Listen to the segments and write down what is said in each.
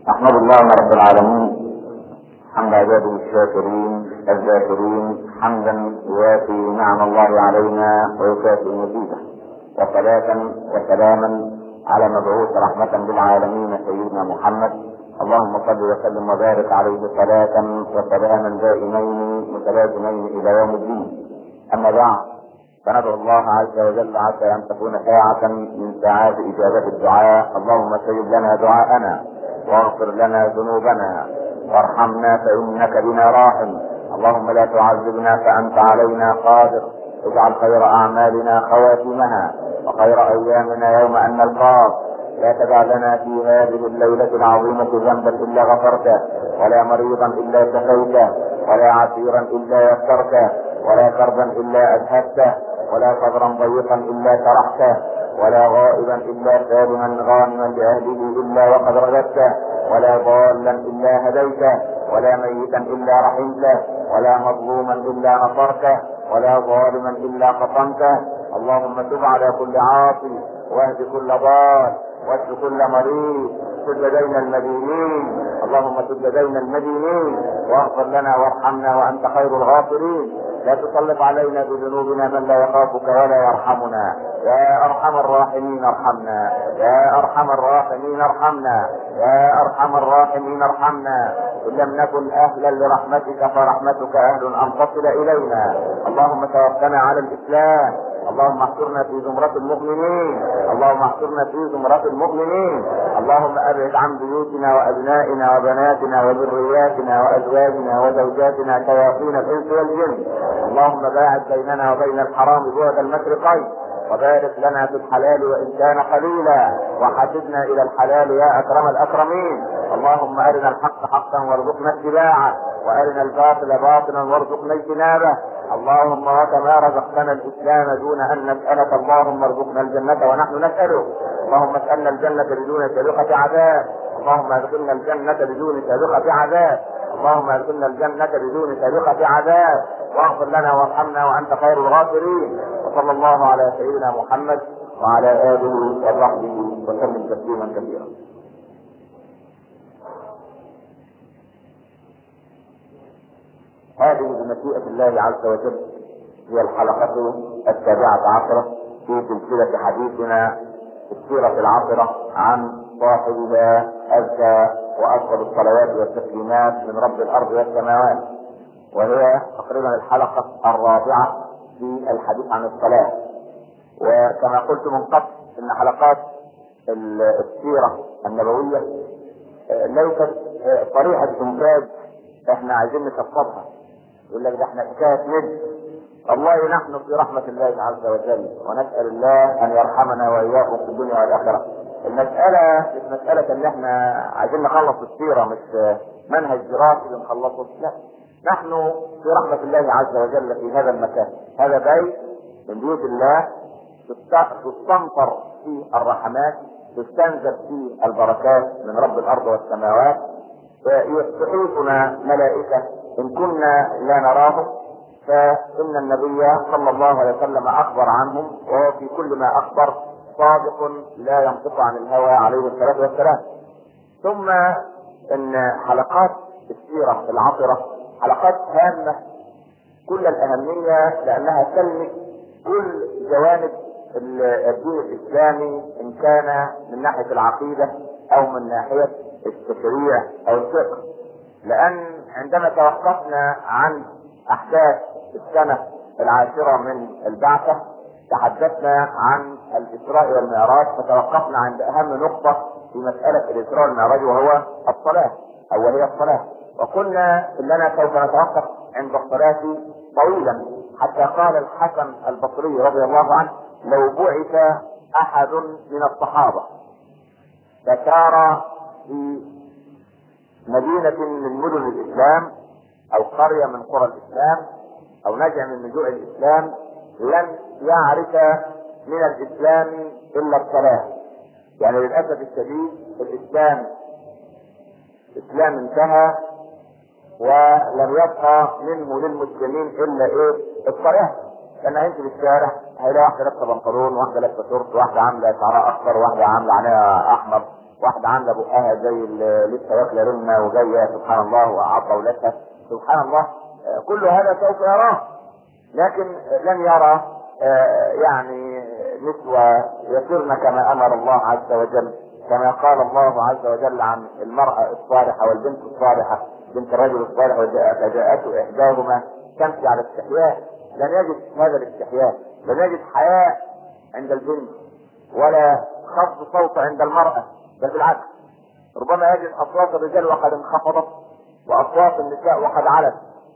احمد الله رب العالمين حمد عباده الشاكرين الذاكرين حمدا يوافي نعم الله علينا ويكافئ مزيده وصلاة وسلاما على مبعوث رحمة للعالمين سيدنا محمد اللهم صل وسلم وبارك عليه صلاة وسلاما دائمين متلازمين الى يوم الدين اما بعد فندعو الله عز وجل عسى ان تكون ساعة من ساعات اجابة الدعاء اللهم استجب لنا دعاءنا واغفر لنا ذنوبنا وارحمنا فانك بنا راحم اللهم لا تعذبنا فانت علينا قادر اجعل خير اعمالنا خواتمها وخير ايامنا يوم ان نلقاك لا تدع لنا في هذه الليلة العظيمة ذنبا إلا غفرته ولا مريضا إلا شفيته ولا عسيرا إلا يسرته ولا كربا إلا أذهبته ولا صدرا ضيقا إلا شرحته ولا غائبا إلا سالما غانما لأهله إلا وقد رددته ولا ضالا إلا هديته ولا ميتا إلا رحمته ولا مظلوما إلا نصرته ولا ظالما إلا قصمته اللهم تب على كل عاصي واهد كل ضال واشف كل مريض سد دين المدينين اللهم سد دين المدينين واغفر لنا وارحمنا وانت خير الغافرين لا تسلط علينا بذنوبنا من لا يخافك ولا يرحمنا يا ارحم الراحمين ارحمنا يا ارحم الراحمين ارحمنا يا ارحم الراحمين ارحمنا ان لم نكن اهلا لرحمتك فرحمتك اهل ان تصل الينا اللهم توفنا على الاسلام اللهم احشرنا في زمرة المؤمنين اللهم احشرنا في زمرة المؤمنين اللهم ابعد عن بيوتنا وابنائنا وبناتنا وذرياتنا وازواجنا وزوجاتنا شياطين الانس والجن اللهم باعد بيننا وبين الحرام بعد المشرقين وبارك لنا في الحلال وان كان قليلا وحسبنا الى الحلال يا اكرم الاكرمين اللهم ارنا الحق حقا وارزقنا اتباعه وارنا الباطل باطلا وارزقنا اجتنابه اللهم وكما رزقتنا الاسلام دون ان نسالك اللهم ارزقنا الجنه ونحن نسالك اللهم اسالنا الجنه بدون سابقه عذاب اللهم ادخلنا الجنه بدون سابقه عذاب اللهم ادخلنا الجنه بدون سابقه عذاب واغفر لنا وارحمنا وانت خير الغافرين وصلى الله على سيدنا محمد وعلى اله وصحبه وسلم تسليما كثيرا هذه بمشيئة الله عز وجل هي الحلقة السابعة عشرة في سلسلة حديثنا السيرة العاصرة عن صاحبها أزكى وأفضل الصلوات والتسليمات من رب الأرض والسماوات وهي تقريبا الحلقة الرابعة في الحديث عن الصلاة وكما قلت من قبل أن حلقات السيرة النبوية ليست طريقة إنتاج احنا عايزين نشطبها يقول لك ده احنا حكايه ند والله نحن في رحمه الله عز وجل ونسال الله ان يرحمنا واياكم في الدنيا والاخره المساله مش مساله ان احنا عايزين نخلص السيره مش منهج دراسي بنخلصه لا نحن في رحمه الله عز وجل في هذا المكان هذا بيت من بيوت الله تستنطر فيه الرحمات تستنزف فيه البركات من رب الارض والسماوات ويحيطنا ملائكة إن كنا لا نراهم فإن النبي صلى الله عليه وسلم أخبر عنهم وهو في كل ما أخبر صادق لا ينطق عن الهوى عليه الصلاة والسلام ثم إن حلقات السيرة العطرة حلقات هامة كل الأهمية لأنها تلمس كل جوانب الدين الإسلامي إن كان من ناحية العقيدة أو من ناحية التشريع او الفقه لان عندما توقفنا عن احداث السنة العاشرة من البعثة تحدثنا عن الاسراء والمعراج فتوقفنا عند اهم نقطة في مسألة الاسراء والمعراج وهو الصلاة او وهي الصلاة وقلنا اننا سوف نتوقف عند الصلاة طويلا حتى قال الحسن البصري رضي الله عنه لو بعث احد من الصحابة فسار في مدينة من مدن الإسلام أو قرية من قرى الإسلام أو نجع من نجوع الإسلام لم يعرف من الإسلام إلا الصلاة يعني للأسف الشديد الإسلام الإسلام انتهى ولم يبقى منه للمسلمين إلا إيه الصلاة لأن هيمشي في الشارع هيلاقي واحدة لابسة بنطلون واحدة لابسة شورت واحدة عاملة شعرها أصفر واحدة عاملة عليها أحمر واحدة عاملة بقها زي اللي لسه واكلة رمة وجاية سبحان الله وعضة ولادها سبحان الله آه، كل هذا سوف يراه لكن لن يرى آه، يعني نسوة يسرن كما أمر الله عز وجل كما قال الله عز وجل عن المرأة الصالحة والبنت الصالحة بنت الرجل الصالح فجاءته إحداهما تمشي على استحياء لن يجد هذا الاستحياء لن يجد حياء عند البنت ولا خفض صوت عند المرأة بل بالعكس ربما يجد أصوات الرجال وقد انخفضت وأصوات النساء وقد علت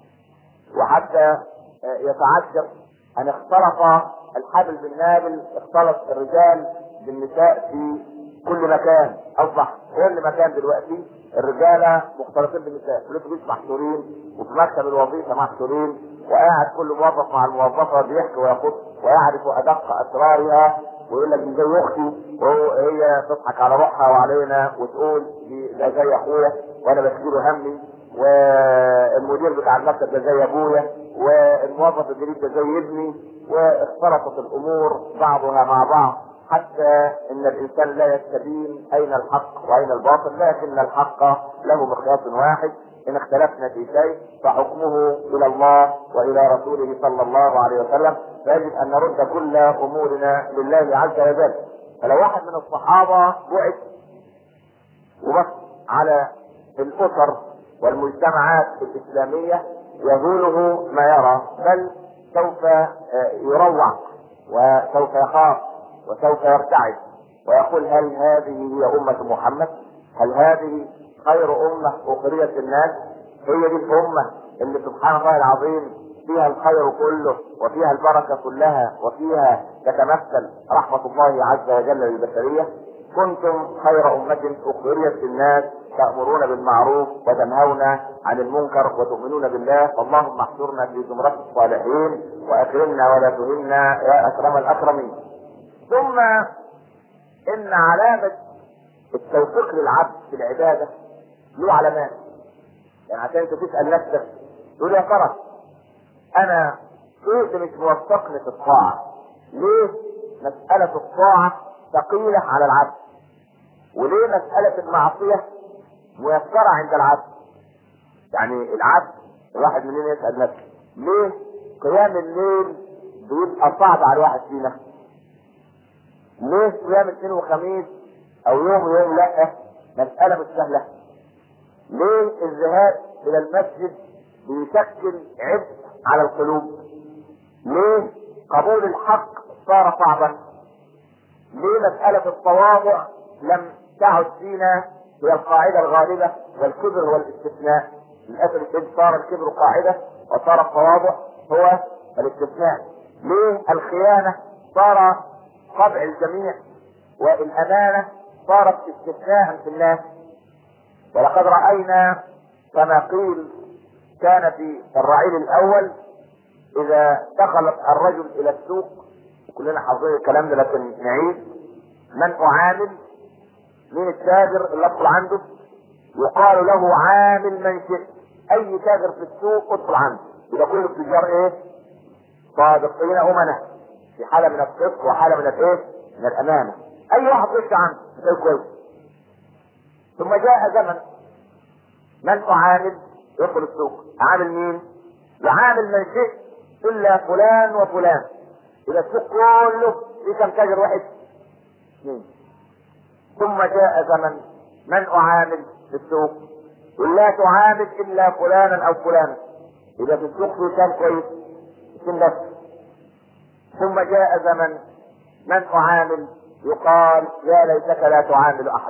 وحتى يتعجب أن اختلط الحبل بالنابل اختلط الرجال بالنساء في كل مكان أصبح كل مكان دلوقتي الرجالة مختلطين بالنساء في الاتوبيس محشورين وفي مكتب الوظيفة محشورين وقاعد كل موظف مع الموظفة بيحكي ويقص ويعرف أدق أسرارها ويقول لك دي زي اختي وهي تضحك على روحها وعلينا وتقول دي ده زي اخويا وانا بشيله همي والمدير بتاع المكتب ده زي ابويا والموظف الجديد ده زي ابني واختلطت الامور بعضها مع بعض حتى ان الانسان لا يستبين اين الحق واين الباطل لكن الحق له مقياس واحد ان اختلفنا في شيء فحكمه الى الله والى رسوله صلى الله عليه وسلم فيجب ان نرد كل امورنا لله عز وجل فلو واحد من الصحابه بعث وبص على الاسر والمجتمعات الاسلاميه يهوله ما يرى بل سوف يروع وسوف يخاف وسوف يرتعد ويقول هل هذه هي امه محمد؟ هل هذه خير امه اخرجت للناس؟ هي دي الامه اللي سبحان الله العظيم فيها الخير كله وفيها البركه كلها وفيها تتمثل رحمه الله عز وجل للبشريه كنتم خير امه اخرجت للناس تأمرون بالمعروف وتنهون عن المنكر وتؤمنون بالله اللهم احشرنا في زمرة الصالحين وأكرمنا ولا تهنا يا أكرم الأكرمين ثم إن علامة التوفيق للعبد في العبادة له علامات يعني عشان انت تسأل نفسك تقول يا ترى أنا إيه اللي مش موفقني في الطاعة؟ ليه مسألة الطاعة ثقيلة على العبد؟ وليه مسألة المعصية ميسرة عند العبد يعني العبد الواحد مننا يسأل نفسه ليه قيام الليل بيبقى صعب على الواحد فينا ليه قيام الاثنين وخميس او يوم ويوم لا مسألة مش سهلة ليه الذهاب الى المسجد بيشكل عبء على القلوب ليه قبول الحق صار صعبا ليه مسألة التواضع لم تعد فينا هي القاعدة الغالبة والكبر هو الاستثناء للأسف الشديد صار الكبر قاعدة وصار التواضع هو الاستثناء ليه الخيانة صار طبع الجميع والأمانة صارت استثناء في الناس ولقد رأينا كما قيل كان في الرعيل الأول إذا دخل الرجل إلى السوق كلنا حافظين الكلام ده لكن نعيد من أعامل مين التاجر اللي ادخل عنده يقال له عامل من شئت اي تاجر في السوق ادخل عنده يبقى كل التجار ايه صادقين امناء في حاله من الصدق وحاله من الايه من الامانه اي واحد يخش عنده يبقى كويس ثم جاء زمن من اعامل يدخل السوق اعامل مين يعامل من شئت الا فلان وفلان يبقى السوق كله في كم تاجر واحد اثنين ثم جاء زمن من اعامل في السوق لا تعامل الا فلانا او فلانا اذا في السوق في كان كويس اثنين بس ثم جاء زمن من اعامل يقال يا ليتك لا تعامل احد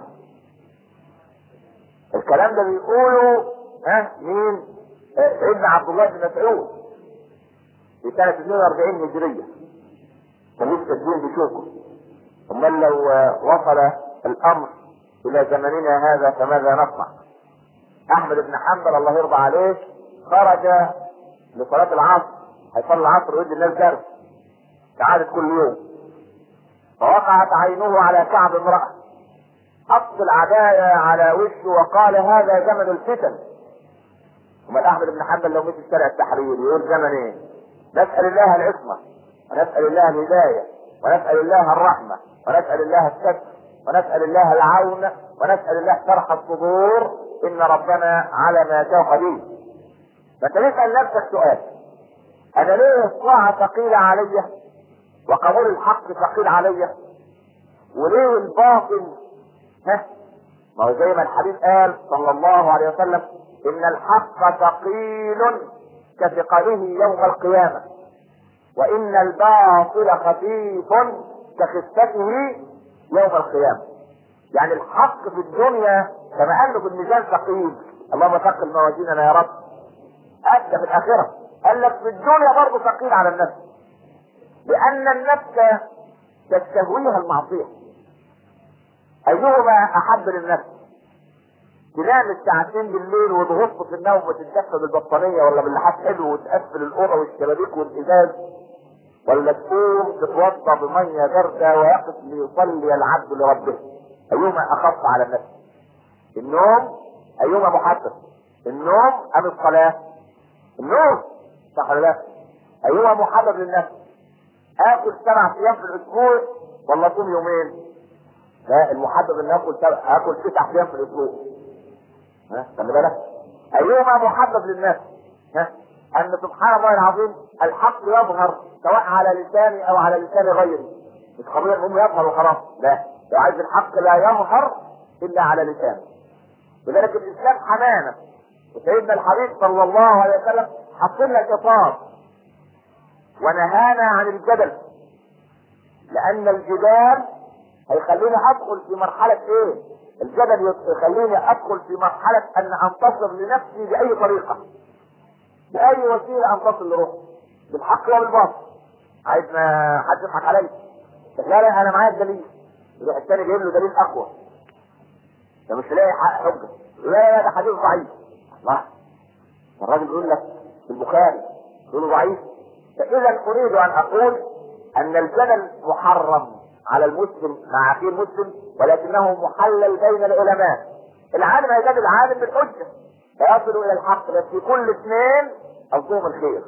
الكلام ده بيقوله ها مين ابن عبد الله بن مسعود في سنة 42 هجرية كان لسه الدين بيشوفه امال لو وصل الامر الى زمننا هذا فماذا نصنع احمد بن حنبل الله يرضى عليه خرج لصلاة العصر هيصلي العصر ويدي الناس درس كعادة كل يوم فوقعت عينه على كعب امرأة حط العباية على وشه وقال هذا زمن الفتن امال احمد بن حنبل لو مشي شارع التحرير يقول زمن ايه نسأل الله العصمة ونسأل الله الهداية ونسأل الله الرحمة ونسأل الله الستر ونسأل الله العون ونسأل الله شرح الصدور إن ربنا على ما شاء قدير فأنت تسأل نفسك سؤال أنا ليه الطاعة ثقيلة علي وقبول الحق ثقيل علي وليه الباطل ها ما هو زي ما الحبيب قال صلى الله عليه وسلم إن الحق ثقيل كثقله يوم القيامة وإن الباطل خفيف كخفته يوم القيامة يعني الحق في الدنيا كما قال له في الميزان ثقيل اللهم ثقل موازيننا يا رب أدى في الآخرة قال لك في الدنيا برضه ثقيل على النفس لأن النفس تستهويها المعصية أيهما أحب للنفس تنام الساعتين بالليل وتغص في النوم وتتدفى بالبطانية ولا باللحاف حلو وتقفل الأوضة والشبابيك والإزاز ولا تقوم تتوضا بميه بارده ويقف ليصلي العبد لربه ايهما اخف على النفس النوم ايهما محدث النوم ام الصلاه النوم صح ولا لا ايهما محبب للنفس اكل سبع ايام في الاسبوع ولا اصوم يومين لا المحبب ان اكل سبع اكل تسع ايام في الاسبوع ها خلي بالك ايهما محبب للنفس ها ان سبحان الله العظيم الحق يظهر سواء على لساني او على لسان غيري مش قضيه المهم يظهر وخلاص لا لو عايز الحق لا يظهر الا على لسانه لذلك الاسلام حنانه وسيدنا الحبيب صلى الله عليه وسلم حط لنا اطار ونهانا عن الجدل لان الجدال هيخليني ادخل في مرحله ايه الجدل يخليني ادخل في مرحله ان انتصر لنفسي باي طريقه باي وسيله انتصر لروحي بالحق وبالباطل عايز ما حد يضحك عليا لا لا انا معايا الدليل يروح الثاني جايب له دليل اقوى ده مش لاقي حجه لا لا ده حديث ضعيف الله الراجل بيقول لك في البخاري يقول له ضعيف فاذا اريد ان اقول ان الجدل محرم على المسلم مع اخيه المسلم ولكنه محلل بين العلماء العالم يجادل العالم بالحجه فيصل الى الحق بس في كل اثنين قصدهم الخير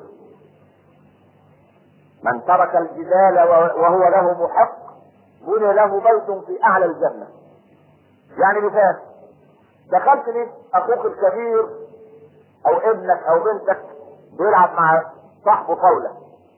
من ترك الجدال وهو له محق بني له بيت في اعلى الجنه يعني مثال دخلت لي اخوك الكبير او ابنك او بنتك بيلعب مع صاحبه طاوله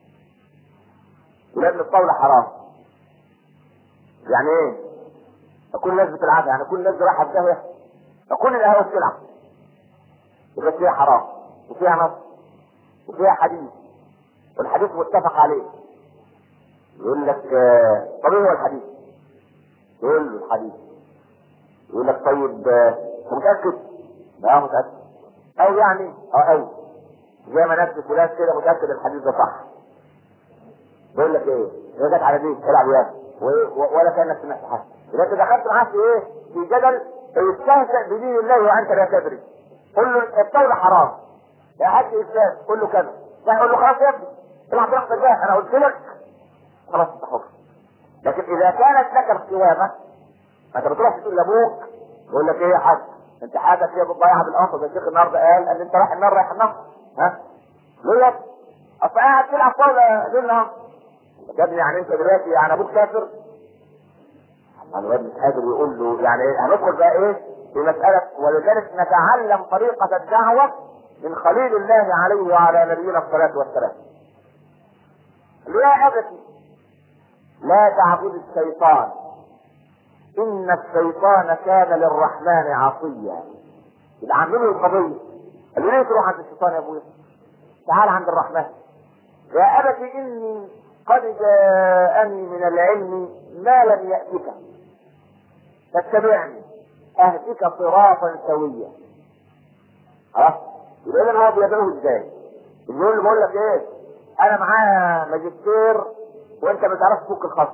ولان الطاوله حرام يعني ايه كل الناس بتلعبها يعني كل الناس رايحه في داهيه فكل القهوه بتلعب يبقى فيها حرام وفيها نص وفيها حديث والحديث متفق عليه يقول لك آه، طب ايه هو الحديث؟ يقول له الحديث يقول لك طيب آه، متأكد؟ لا متأكد أو يعني أو أو زي ما نفس فلان كده متأكد الحديث ده صح بيقول لك ايه؟ هي جت على دي العب وياه و- ولا كانك سمعت حاجه اذا انت دخلت معاه في ايه؟ في جدل فيستهزأ بدين الله وانت لا تدري قل له الطاوله حرام يا حاج اسلام قل له كذا لا يقول له خلاص يا ابني العب براحتك بقى انا قلت لك خلاص انت حر لكن اذا كانت لك القوامه ما انت بتروح تقول لابوك يقول لك ايه يا حاج انت حاجه فيها بتضيعها بالقصر زي الشيخ النهارده قال ان انت رايح النار رايح النار ها يقول لك اصل قاعد تلعب طاوله ليل نهار يا ابني يعني انت دلوقتي يعني ابوك كافر الواد مش قادر يقول له يعني إيه؟ هندخل بقى ايه في مسألة ولذلك نتعلم طريقة الدعوة من خليل الله عليه وعلى نبينا الصلاة والسلام. يا أبتي لا تعبد الشيطان إن الشيطان كان للرحمن عصيا. يبقى عاملين القضية. قال له ليه تروح عند الشيطان يا ابويا؟ تعال عند الرحمن. يا أبتي إني قد جاءني من العلم ما لم يأتك فاتبعني اهدك صراطا سويا خلاص يبقى اذا هو بيدعوه ازاي؟ بيقول له بقول لك ايه؟ انا معايا ماجستير وانت ما تعرفش تفك الخط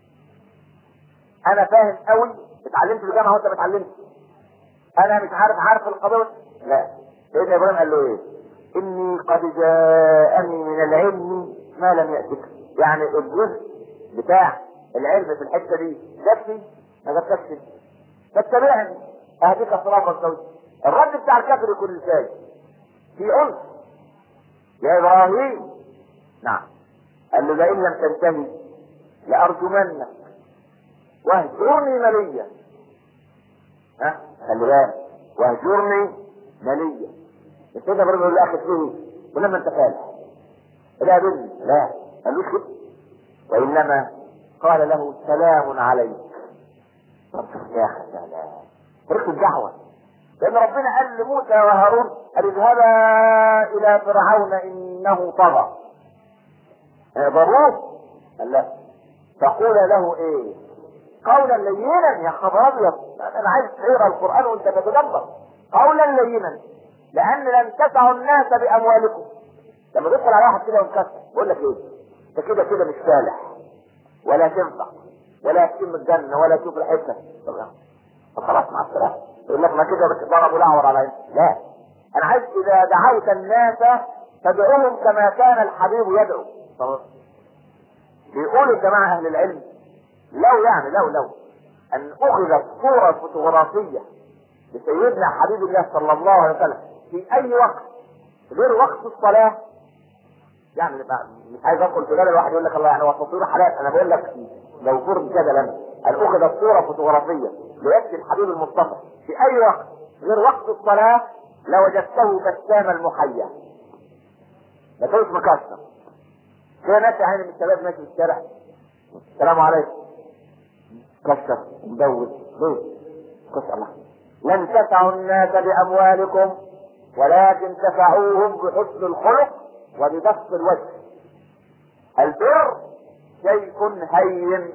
انا فاهم قوي اتعلمت في الجامعه وانت ما اتعلمتش انا مش عارف عارف القضيه لا سيدنا ابراهيم قال له ايه؟ اني قد جاءني من العلم ما لم ياتك يعني الجزء بتاع العلم في الحته دي جاتني ما جاتكش فاتبعني اهديك صراطا سويا الرد بتاع الكافر يكون ازاي؟ في عنف يا ابراهيم نعم قال له لئن لم تنتهي لارجمنك واهجرني مليا ها خلي بالك واهجرني ماليا سيدنا ابراهيم يقول له اخي فيه ولما انت فالح لا بني لا قالوش كده وانما قال له سلام عليك طب يا اخي سلام ترك الدعوه لان ربنا قال لموسى وهارون قال اذهبا الى فرعون انه طغى ضروه قال لا تقول له ايه قولا لينا يا خبر ابيض انا عايز تقرا القران وانت تتدبر قولا لينا لان لن تسعوا الناس باموالكم لما تدخل على واحد كده ومكسر بقول لك ايه انت كده كده مش فالح ولا تنفع ولا تشم الجنه ولا تشوف الحته طب خلاص مع السلامه يقول لك ما كده ضربوا الاعور على لا انا عايز اذا دعوت الناس فادعوهم كما كان الحبيب يدعو طب بيقولوا الجماعه اهل العلم لو يعني لو لو ان اخذت صوره فوتوغرافيه لسيدنا حبيب الله صلى الله عليه وسلم في اي وقت غير وقت الصلاه يعني مش عايز ادخل في بالي الواحد يقول لك الله يعني هو التصوير حلال انا بقول لك لو فرض جدلا ان اخذت صوره فوتوغرافيه ليد الحبيب المصطفى في اي وقت غير وقت الصلاه لوجدته بسام المحيا ما كانش مكسر كده ناس يعني من الشباب ماشي في الشارع السلام عليكم كسر مدوز ليه؟ كسر الله لن تسعوا الناس باموالكم ولكن تسعوهم بحسن الخلق وببسط الوجه البر شيء هين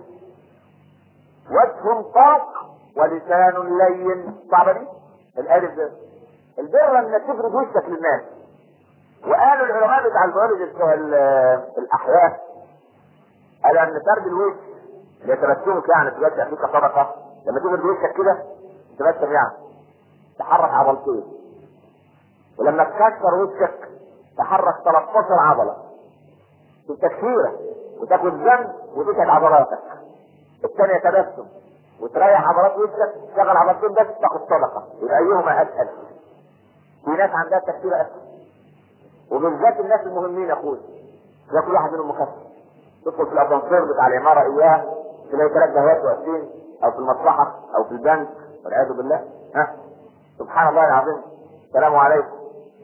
وجه طاق ولسان لين صعبة دي الالف ده البر لما تفرد وشك للناس وقالوا العلماء بتاع البيولوجي بتوع الاحياء قالوا ان فرد الوش اللي يتبسمك يعني تبسم فيك صدقه لما تفرد وشك كده تبسم يعني تحرك عضلتين ولما تكسر وشك تحرك 13 عضله في التكسيره وتاخد ذنب وتسعد عضلاتك الثانيه تبسم وتريح عضلات وشك تشغل عضلتين بس تاخد صدقه يبقى ايهما اسهل في ناس عندها تكسيره اسهل وبالذات الناس المهمين يا اخوي ده كل واحد منهم مكسر تدخل في الاسانسير بتاع العماره اياه تلاقي ثلاث جهات واقفين او في المصلحه او في البنك والعياذ بالله ها سبحان الله العظيم السلام عليكم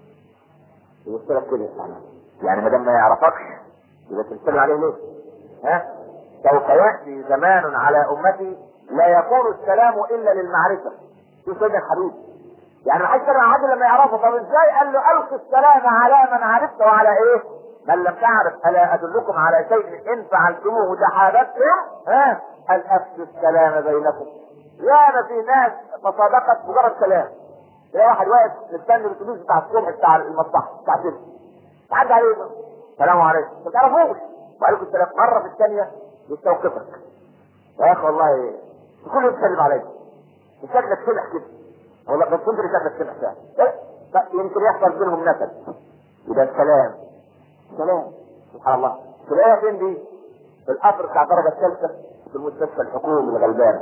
يبص لك كده يعني ما دام ما يعرفكش يبقى تسلم عليه ليه؟ ها؟ سوف ياتي زمان على امتي لا يكون السلام الا للمعرفه شوف سيدنا الحبيب يعني ما حدش يسلم على لما يعرفه طب ازاي قال له القي السلام على من عرفت وعلى ايه؟ من لم تعرف الا ادلكم على شيء ان فعلتموه تحاببتم ها؟ هل افشوا السلام بينكم يا ما في ناس تصادقت مجرد كلام تلاقي واحد واقف مستني الاتوبيس بتاع الصبح بتاع المصلحه بتاع كده تعدي عليه السلام عليكم ما تعرفوش وعليكم السلام مره في الثانيه يستوقفك يا اخي والله كله يتكلم عليك شكلك سمح كده والله بس انت اللي شكلك سمح ده يمكن يحصل بينهم نسل يبقى السلام سلام سبحان الله تلاقيها فين دي؟ في القطر بتاع الدرجه الثالثه في المستشفى الحكومي الغلبان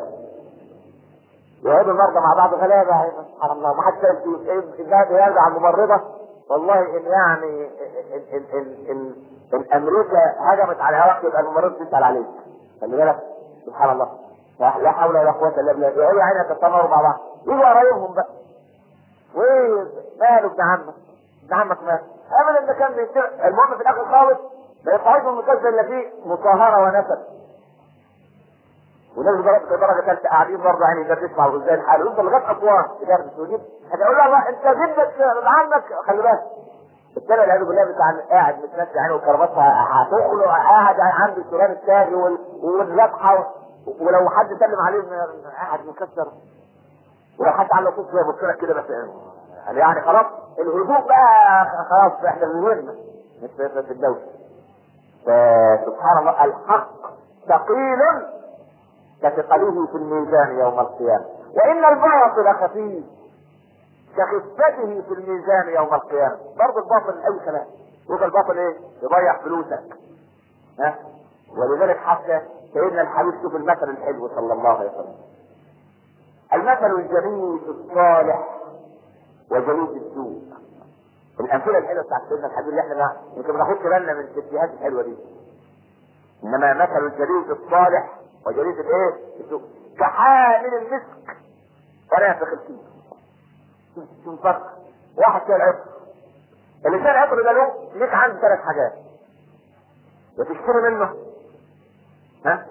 يقعدوا المرضى مع بعض غلابه سبحان الله ما حدش سال فيه اذا يرجع الممرضه والله ان يعني ان ان ان, إن, إن امريكا هجمت على العراق يبقى الممرضه تسال عليك خلي بالك سبحان الله لا حول ولا قوه الا بالله يقعدوا عينها تتمروا مع بعض يجوا قرايبهم بقى وايه ماله ابن عمك ابن عمك مات ابدا ده كان بيتبع المهم في الاخر خالص ما يطلعوش من المستشفى الا فيه مصاهره ونسب وناس درجة درجة ثالثة قاعدين برضه يعني ده بيسمع ازاي الحال يفضل لغاية أسوان يدرس ويجيب هتقول له الله أنت جدك عنك خلي بالك الثاني العياذ بالله بتاع قاعد متنسي عينه وكربتها هتخلق قاعد عنده السودان التاجي والذبحة ولو حد سلم عليه قاعد مكسر ولو حد عنده صوت يبص لك كده بس يعني خلاص الهدوء بقى خلاص احنا بنهمنا مش في الدولة فسبحان الله الحق ثقيل كثقله في الميزان يوم القيامة وإن الباطل خفيف كخفته في الميزان يوم القيامة برضه الباطل أي كلام يبقى الباطل إيه؟ يضيع فلوسك ها ولذلك حتى سيدنا الحبيب شوف المثل الحلو صلى الله عليه وسلم المثل الجميل الصالح وجليد السوء الامثله الحلوه بتاعت سيدنا الحبيب اللي احنا يمكن ما ناخدش بالنا من التشبيهات الحلوه دي انما مثل الجليد الصالح وجليد الايه؟ السوء كحامل المسك ونافخ الكيس شوف فرق واحد شايل عطر اللي شايل عطر ده له ليك عنده ثلاث حاجات يا تشتري منه ها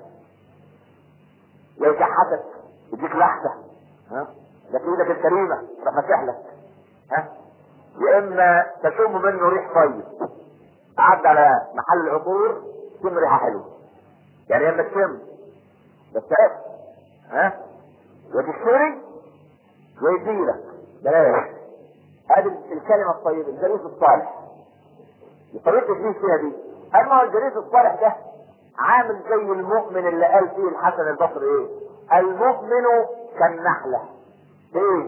يا يكحتك يديك لحظة ها ده في ايدك الكريمة تروح فاتح لك ها يا اما تشم منه ريح طيب تعدي على محل العطور تشم ريحة حلوة يعني يا اما تشم بس عيب ها يا تشتري يا يديلك بلاش هذه الكلمة الطيبة الجليس الصالح طريقة الدين فيها دي اما الجليس الصالح ده عامل زي المؤمن اللي قال فيه الحسن البصري ايه المؤمن كالنحلة ايه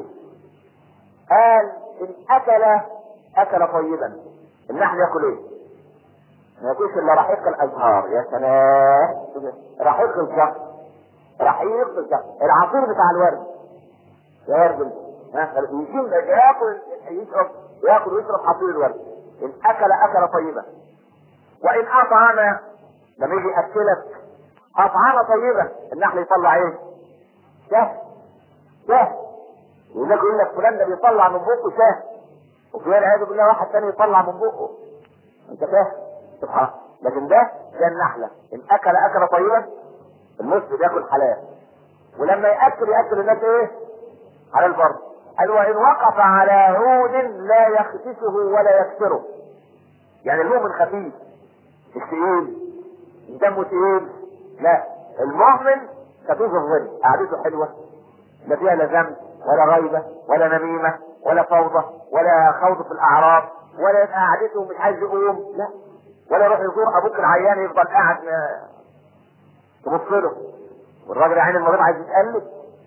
قال ان اكل اكل طيبا النحل ياكل ايه ما ياكلش الا رحيق الازهار يا سلام رحيق الزهر رحيق الزهر العصير بتاع الورد يا ورد ها يشيل ياكل يشرب ياكل ويشرب عصير الورد ان اكل اكل طيبا وان اطعم لما يجي ياكلك اطعمه طيبه النحل يطلع ايه؟ شهد شهد يقول لك يقول لك فلان ده بيطلع من بقه شهد وفي والعياذ بالله واحد تاني يطلع من بقه انت فاهم؟ سبحان لكن ده ده النحله ان اكل اكل طيبا المسلم ياكل حلال ولما ياكل ياكل الناس ايه؟ حلال برضه قال وان وقف على عود لا يخدشه ولا يكسره يعني المؤمن خفيف مش تقيل دمه تقيل لا المؤمن خفيف الظل قعدته حلوه لا فيها لا ذنب ولا غيبه ولا نميمه ولا فوضى ولا خوض في الاعراض ولا يبقى قعدته مش عايز يقوم لا ولا يروح يزور ابوك العيان يفضل قاعد تبص له والراجل عين المريض عايز يتقلب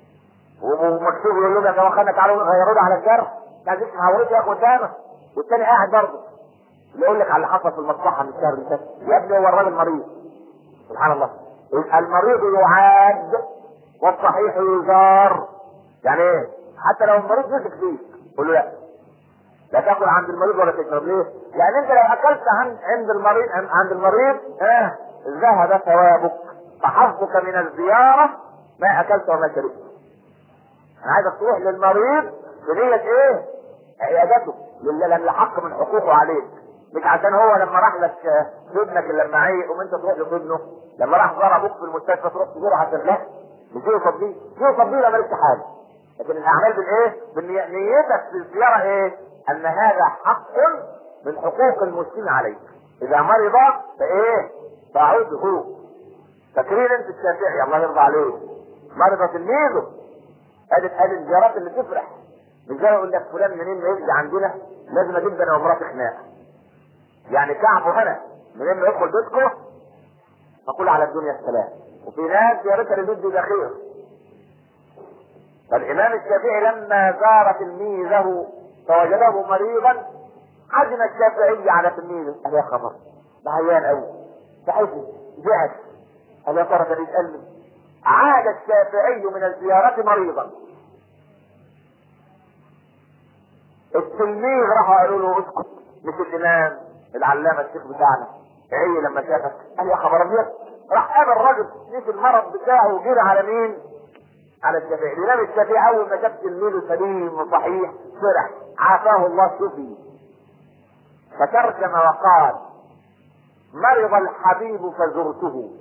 ومكتوب يقول لهم يا جماعه خلينا تعالوا غيروا له على الجرح عايز يسمع عورته ياخد قدامك والتاني قاعد برضه يقول لك على اللي حصل في المصلحه من الشهر اللي فات يا ابني هو الراجل مريض سبحان الله المريض يعاد والصحيح يزار يعني ايه حتى لو المريض مسك فيك قول له لا لا تاكل عند المريض ولا تشرب ليه؟ لان انت لو اكلت عند عند المريض عند المريض اه ذهب ثوابك فحظك من الزياره ما اكلت وما شربت. انا عايزك تروح للمريض بنية ايه؟ عيادته لله لان حق من حقوقه عليك مش عشان هو لما راح لك في ابنك لما عيق وانت تروح لابنه لما راح زار ابوك في المستشفى تروح تزوره عشان لا مش يوصف بيه يوصف بيه لا مالكش حاجه لكن الاعمال بالايه؟ بنيتك في الزياره ايه؟ ان هذا حق من حقوق المسلم عليك اذا مرض فايه؟ فاعوده فاكرين انت الشافعي الله يرضى عليه مرض تلميذه ادي ادي الزيارات اللي تفرح مش زي يقول لك فلان منين ما يجي عندنا لازم اجيب انا ومراتي خناقه يعني كعبه هنا منين ما يدخل بيتكم فقول على الدنيا السلام وفي ناس زيارتها للود ده خير فالامام الشافعي لما زار تلميذه فوجده مريضا حزن الشافعي على تلميذه قال يا خبر ده عيان قوي ده حزن زعل قال يا ترى كان يسالني عاد الشافعي من الزيارة مريضا التلميذ راحوا قالوا له اسكت مش الامام العلامة الشيخ بتاعنا ايه لما شافك قال يا خبر ابيض راح قابل الراجل نسي المرض بتاعه وجري على مين؟ على الشافعي الامام الشافعي اول ما شاف تلميذه سليم وصحيح فرح عافاه الله شفي فترجم وقال مرض الحبيب فزرته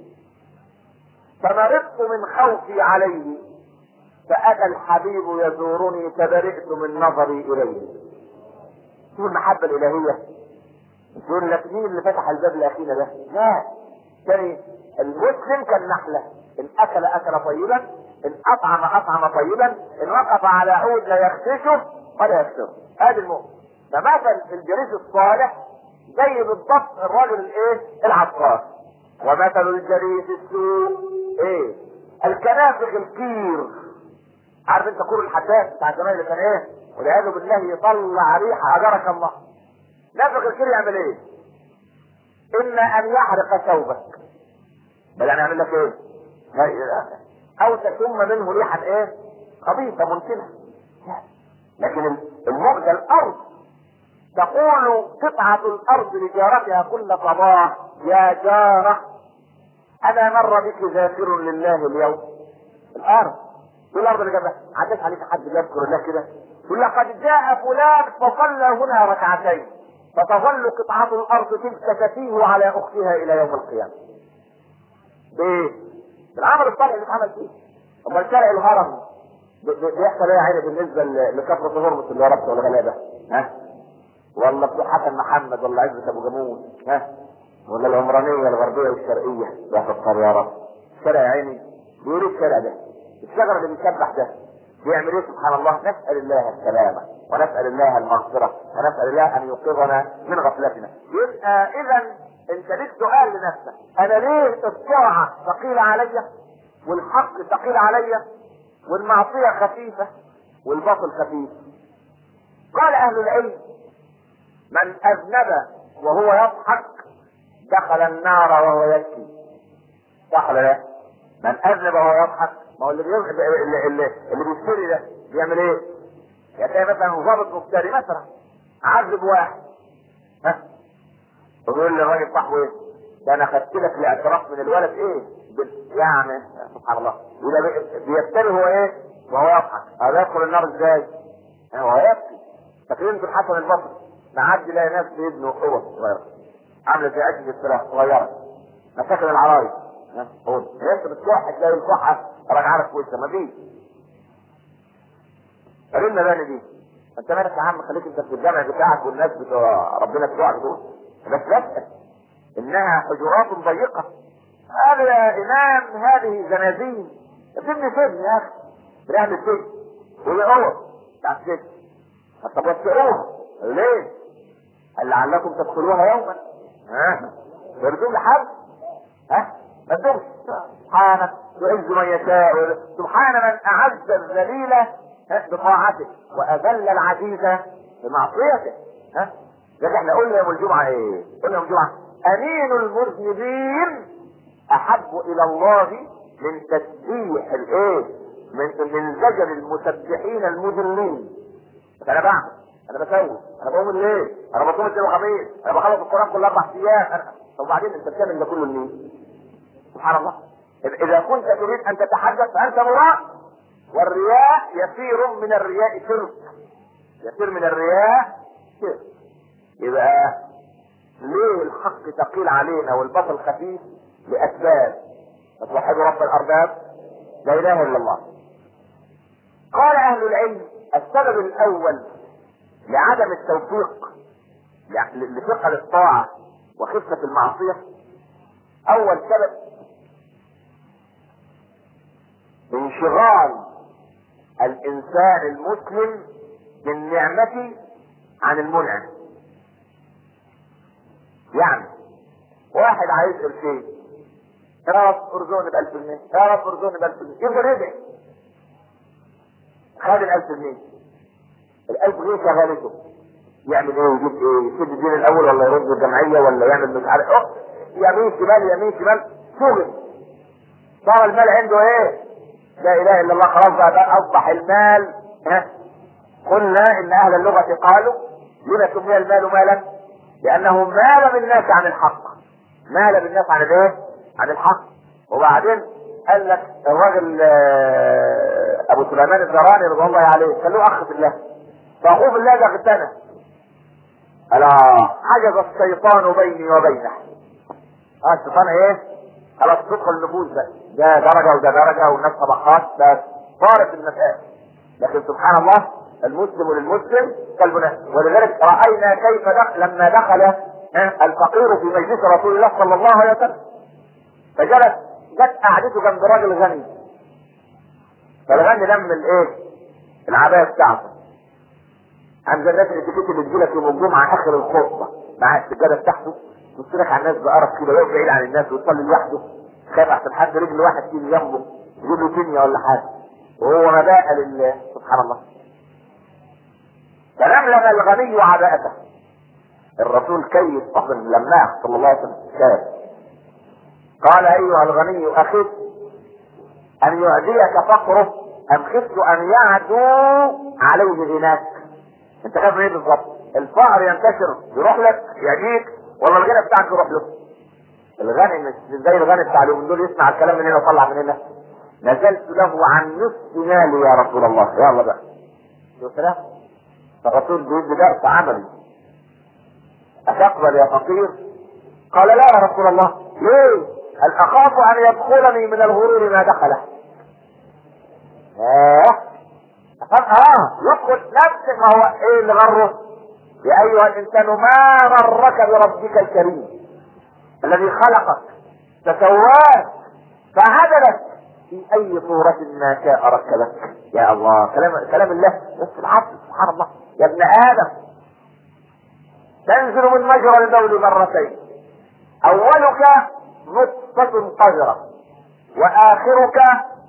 فمرضت من خوفي عليه فأتى الحبيب يزورني فبرئت من نظري إليه شوف المحبة الإلهية يقول لك مين اللي فتح الباب الأخير ده؟ لا كان المسلم كالنحلة إن أكل أكل طيبا إن أطعم أطعم طيبا إن وقف على عود لا يخششه ولا يكسره هذا المؤمن فمثل الجليس الصالح زي بالضبط الراجل الايه؟ العطار ومثل الجليس السوء ايه الكنافخ الكير عارف انت كور الحداد بتاع زمان اللي كان ايه والعياذ بالله يطلع ريحه اجرك الله نافخ الكير يعمل ايه اما ان يحرق ثوبك بل يعني يعمل لك ايه او تشم منه ريحا ايه خبيثه منتنه لكن المؤذى الارض تقول قطعة الأرض لجارتها كل صباح يا جارة أنا مر بك ذاكر لله اليوم الأرض في الارض اللي جنبها عدت عليك حد يذكر الله كده يقول لقد جاء فلان فصلى هنا ركعتين فتظل قطعة الارض تلك تتيه على اختها الى يوم القيامة بايه؟ بالعمل الصالح اللي اتعمل فيه امال شارع الهرم ب- ب- بيحصل ايه يا عيني بالنسبه ل- لكثره هرمس اللي وربته ولا غلابه ها ولا بتوع حسن محمد ولا عزة ابو جمول ها ولا العمرانيه الغربيه والشرقيه يا ستار يا رب الشارع يا عيني بيقول إيه الشارع ده الشجر اللي بيسبح ده بيعمل ايه سبحان الله نسال الله السلامه ونسال الله المغفره ونسال الله ان يوقظنا من غفلتنا يبقى اذا انت ليك سؤال لنفسك انا ليه الطاعه ثقيله عليا والحق ثقيل عليا والمعصيه خفيفه والباطل خفيف قال اهل العلم من اذنب وهو يضحك دخل النار وهو يبكي صح ولا لا؟ من اذنب وهو يضحك ما هو اللي بيض... اللي, اللي, اللي بيشتري ده بيعمل ايه؟ يتلاقي مثلا ضابط مفتري مثلا عذب واحد ها ويقول للراجل صاحبه ايه؟ ده انا خدت لك الاعتراف من الولد ايه؟ بال- يعني سبحان الله يبقى بي- بيفتري هو ايه؟ وهو يضحك هذا يدخل النار ازاي؟ هو يبكي فاكرين في الحسن البصري معدي يلاقي ناس في ابنه قوة صغيرة عاملة زي عشة الفراخ صغيرة مساكن العرايس ها هو انت بتكح تلاقي الكحة راجعة لك في وشها مفيش قالوا بقى دي انت مالك يا عم خليك انت في الجامع بتاعك والناس بتوع ربنا بتوعك دول بس لا انها حجرات ضيقة هذا يا امام هذه زنازين سيبني سجن يا اخي بنعمل سجن ويقول بتاع السجن طب وسعوها ليه؟ قال لعلكم تدخلوها يوما ها يرجون لحد ها ما تدوش سبحانك يعز من يشاء سبحان من اعز الذليل ها، بطاعته واذل العزيز بمعصيته ها لكن احنا قلنا يوم الجمعه ايه؟ قلنا يوم الجمعه امين المذنبين احب الى الله من تسبيح الايه؟ من من زجر المسبحين المذلين انا بعمل انا بسوي انا بقوم الليل انا بصوم الاثنين وخميس انا بخلص القران كل اربع ايام انا طب وبعدين انت بتعمل ده كله لمين؟ سبحان الله اذا كنت تريد ان تتحدث فانت مراء والرياء يسير من الرياء شرك يسير من الرياء شرك يبقى ليه الحق ثقيل علينا والبطل خفيف لاسباب فتوحدوا رب الارباب لا اله الا الله قال اهل العلم السبب الاول لعدم التوفيق ل- لثقل الطاعة وخفة المعصية اول سبب انشغال الانسان المسلم بالنعمة عن المنعم يعني واحد عايز قرشين يا رب ارزقني ب 1000 جنيه يا رب ارزقني ب 1000 جنيه يفضل يدعي خد ال 1000 جنيه ال 1000 جنيه شغلته يعمل ايه يجيب ايه يسد الدين الاول ولا يرد الجمعيه ولا يعمل مش عارف اه يمين شمال يمين شمال شغل صار المال عنده ايه لا اله الا الله خلاص بقى, بقى اصبح المال ها قلنا ان اهل اللغه قالوا لما سمي المال مالا لانه مال بالناس عن الحق مال بالناس عن الايه عن الحق وبعدين قال لك الراجل آه، ابو سليمان الزراني رضي الله عليه كان له اخ في الله فاخوه في الله ده اغتنى الا حجز الشيطان بيني وبينه اه الشيطان ايه خلاص تدخل النفوس بقى ده درجه وده درجه والناس طبقات بس صارت المسائل لكن سبحان الله المسلم للمسلم كالبناء ولذلك راينا كيف دخل لما دخل آه، الفقير في مجلس رسول الله صلى الله عليه وسلم فجلس جت قعدته جنب راجل غني فالغني لم الايه العبايه بتاعته عن الناس الاتيكيت اللي تجيلك يوم الجمعه اخر الخطبه مع السجاده بتاعته يبص لك على الناس بقرف كده يقف بعيد عن الناس ويصلي لوحده خايف احسن حد رجل واحد تيجي جنبه يجيب له كيمياء ولا حاجه وهو مباء لله سبحان الله فلملم الغني عباءته الرسول كيف اصلا لماح صلى الله عليه وسلم كيف قال ايها الغني اخف ان يعديك فقره ام خفت ان يعدو عليه غناك انت خايف من ايه بالظبط الفقر ينتشر يروح لك يعديك ولا الغنى بتاعك يروح له الغني مش زي الغني بتاع اليومين دول يسمع الكلام من هنا ويطلع من هنا نزلت له عن نصف مالي يا رسول الله يلا بقى يا سلام الرسول بيدي درس عملي أتقبل يا فقير قال لا يا رسول الله ليه هل أخاف أن يدخلني من الغرور ما دخله آه أخاف آه يدخل نفسك ما هو إيه اللي غره يا أيها الإنسان ما غرك بربك الكريم الذي خلقك فسواك فعدلك في أي صورة ما شاء ركبك يا الله كلام كلام الله بس العبد سبحان الله يا ابن آدم تنزل من مجرى البول مرتين أولك نطفة قذرة وآخرك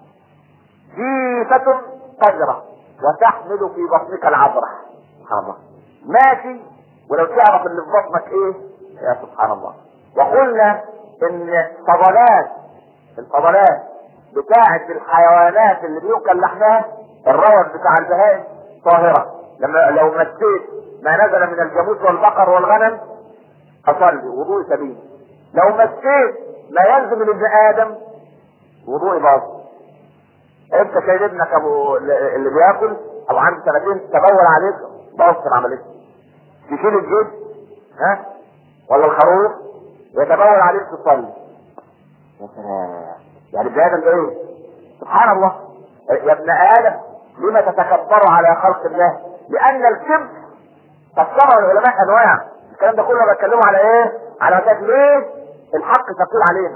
جيفة قذرة وتحمل في بطنك العبرة سبحان الله ماشي ولو تعرف اللي في بطنك ايه يا سبحان الله وقلنا ان فضلات الفضلات بتاعة الحيوانات اللي بيوكل لحمها الروث بتاع البهائم طاهرة لما لو مسيت ما نزل من الجاموس والبقر والغنم اصلي وضوء سبيل لو مسيت ما يلزم من ابن ادم وضوء باطل انت شايل ابنك ابو اللي بياكل او عنده سنتين تبول عليك بوظ عمليه تشيل الجد ها ولا الخروف يتبول عليك تصلي يا سلام يعني ابن ادم ده ايه سبحان الله يا ابن ادم لما تتكبر على خلق الله لان الكبر فسره العلماء انواع الكلام ده كله بتكلمه على ايه على اساس ليه الحق ثقيل علينا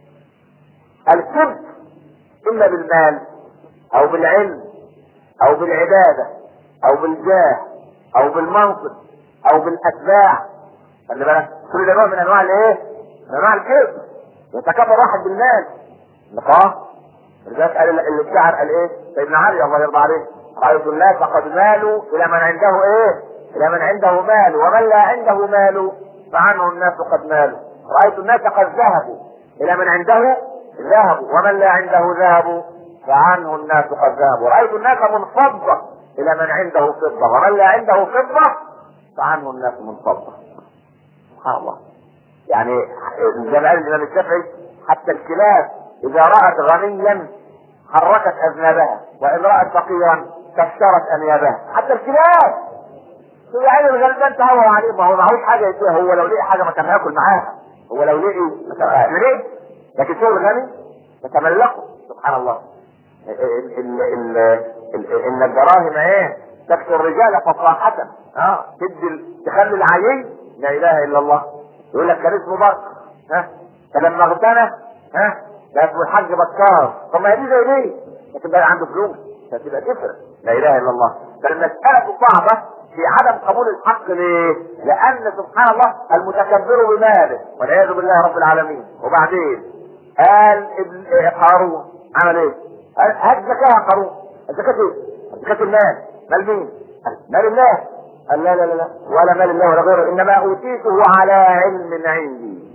الكبر اما بالمال او بالعلم او بالعباده او بالجاه او بالمنصب او بالاتباع خلي بالك كل ده نوع من انواع الايه؟ من انواع الكبر يتكبر واحد بالمال نقاه لذلك قال اللي الشاعر قال ايه؟ سيدنا علي الله يرضى عليه رايت الناس قد مالوا الى من عنده ايه؟ الى من عنده مال ومن لا عنده مال فعنه الناس قد مالوا رايت الناس قد ذهبوا الى من عنده ذهبوا ومن لا عنده ذهبوا فعنه الناس قد ذهبوا رايت الناس منفضه الى من عنده فضه ومن لا عنده فضه فعنه الناس منفضه سبحان الله يعني زي ما قال الامام الشافعي حتى الكلاب اذا رأت غنيا حركت اذنابها وان رأت فقيرا كسرت انيابها حتى الكلاب شو يعني الغلبان تهوى عليه ما هو معهوش حاجه يديها هو لو لقي حاجه ما كان هياكل معاها هو لو لقي ما كان هيعمل ايه لكن شو الغني يتملقه سبحان الله ال- ال- ال- ال- ان الدراهم ايه تكسر الرجال فصاحة اه تدي ال- تخلي العيي لا اله الا الله يقول لك كان اسمه بكر ها فلما اغتنى ها ده اسمه الحاج بكار طب ما هي دي زي دي لكن بقى عنده فلوس فتبقى تفرق لا اله الا الله فالمسألة صعبة في عدم قبول الحق ليه؟ لأن سبحان الله المتكبر بماله والعياذ بالله رب العالمين وبعدين قال ابن إيه قارون عمل ايه؟ قال هات زكاة يا قارون الزكاة ايه؟ زكاة المال مال مين؟ قال مال الله قال لا لا لا لا ولا مال الله ولا غيره انما اوتيته على علم عندي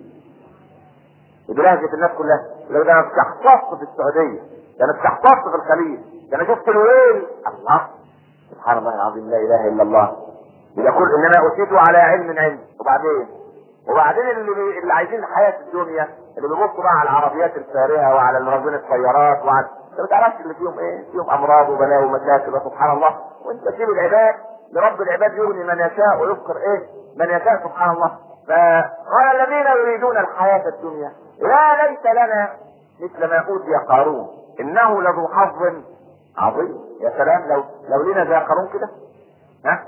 بلهجة الناس كلها لو ده انا استحفظت في السعودية ده انا استحفظت في الخليج ده انا شفت الويل الله سبحان الله العظيم لا اله الا الله يقول انما اوتيته على علم عندي وبعدين وبعدين اللي بي... اللي عايزين الحياه الدنيا اللي بيبصوا بقى على العربيات الفارهه وعلى المرازين السيارات وعلى انت ما تعرفش اللي فيهم ايه؟ فيهم امراض وبلاوي ومشاكل وسبحان الله وانت سيب العباد لرب العباد يغني من يشاء ويذكر ايه؟ من يشاء سبحان الله فقال الذين يريدون الحياه الدنيا لا ليس لنا مثل ما اوتي قارون انه لذو حظ عظيم يا سلام لو لو لنا زي قارون كده ها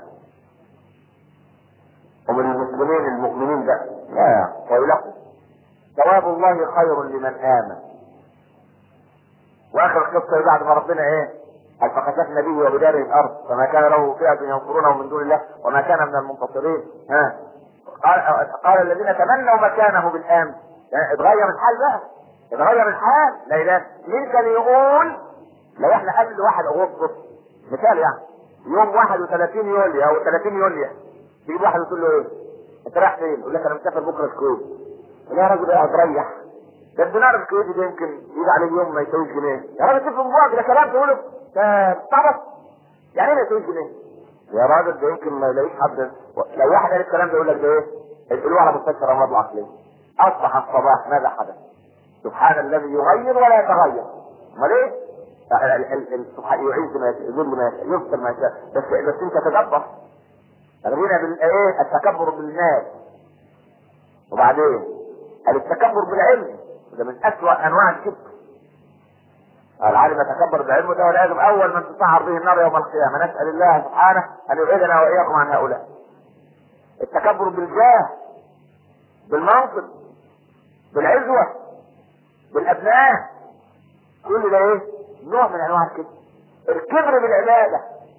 ومن المسلمين المؤمنين بقى لا ويلقوا ثواب الله خير لمن امن واخر القصه بعد ما ربنا ايه قال فخسفنا به وبداره الارض فما كان له فئه ينصرونه من دون الله وما كان من المنتصرين ها قال قال الذين تمنوا مكانه بالامس يعني اتغير الحال بقى اتغير الحال لا اله مين كان يقول لو احنا قبل واحد اغسطس مثال يعني يوم 31 يوليو او 30 يوليو تجيب واحد وتقول له ايه؟ انت رايح فين؟ يقول لك انا مسافر بكره الكويت. يقول يا راجل اقعد ريح. ده الدينار الكويتي ده يمكن يجي عليه يوم ما يساويش جنيه. يا راجل تفهم بوقت ده كلام تقوله ده تعبط. يعني ايه ما يساويش جنيه؟ يا راجل ده يمكن ما يلاقيش حد لو واحد قال الكلام ده يقول لك ده ايه؟ يقولوا على مستشفى الامراض العقليه. اصبح الصباح ماذا حدث؟ سبحان الذي يغير ولا يتغير. امال ايه؟ ال- ال- ال- سبحان- يعز ما يشاء يذل ما يشاء يغفر ما يشاء بس بس انت تدبر الغنى بال ايه التكبر بالمال وبعدين قال التكبر بالعلم وده من اسوأ انواع الكبر العالم يتكبر بعلمه ده والعياذ اول من تسعر به النار يوم القيامه نسال الله سبحانه ان يبعدنا واياكم عن هؤلاء التكبر بالجاه بالمنصب بالعزوه بالابناء كل ده ايه نوع من انواع الكبر الكبر بالعباده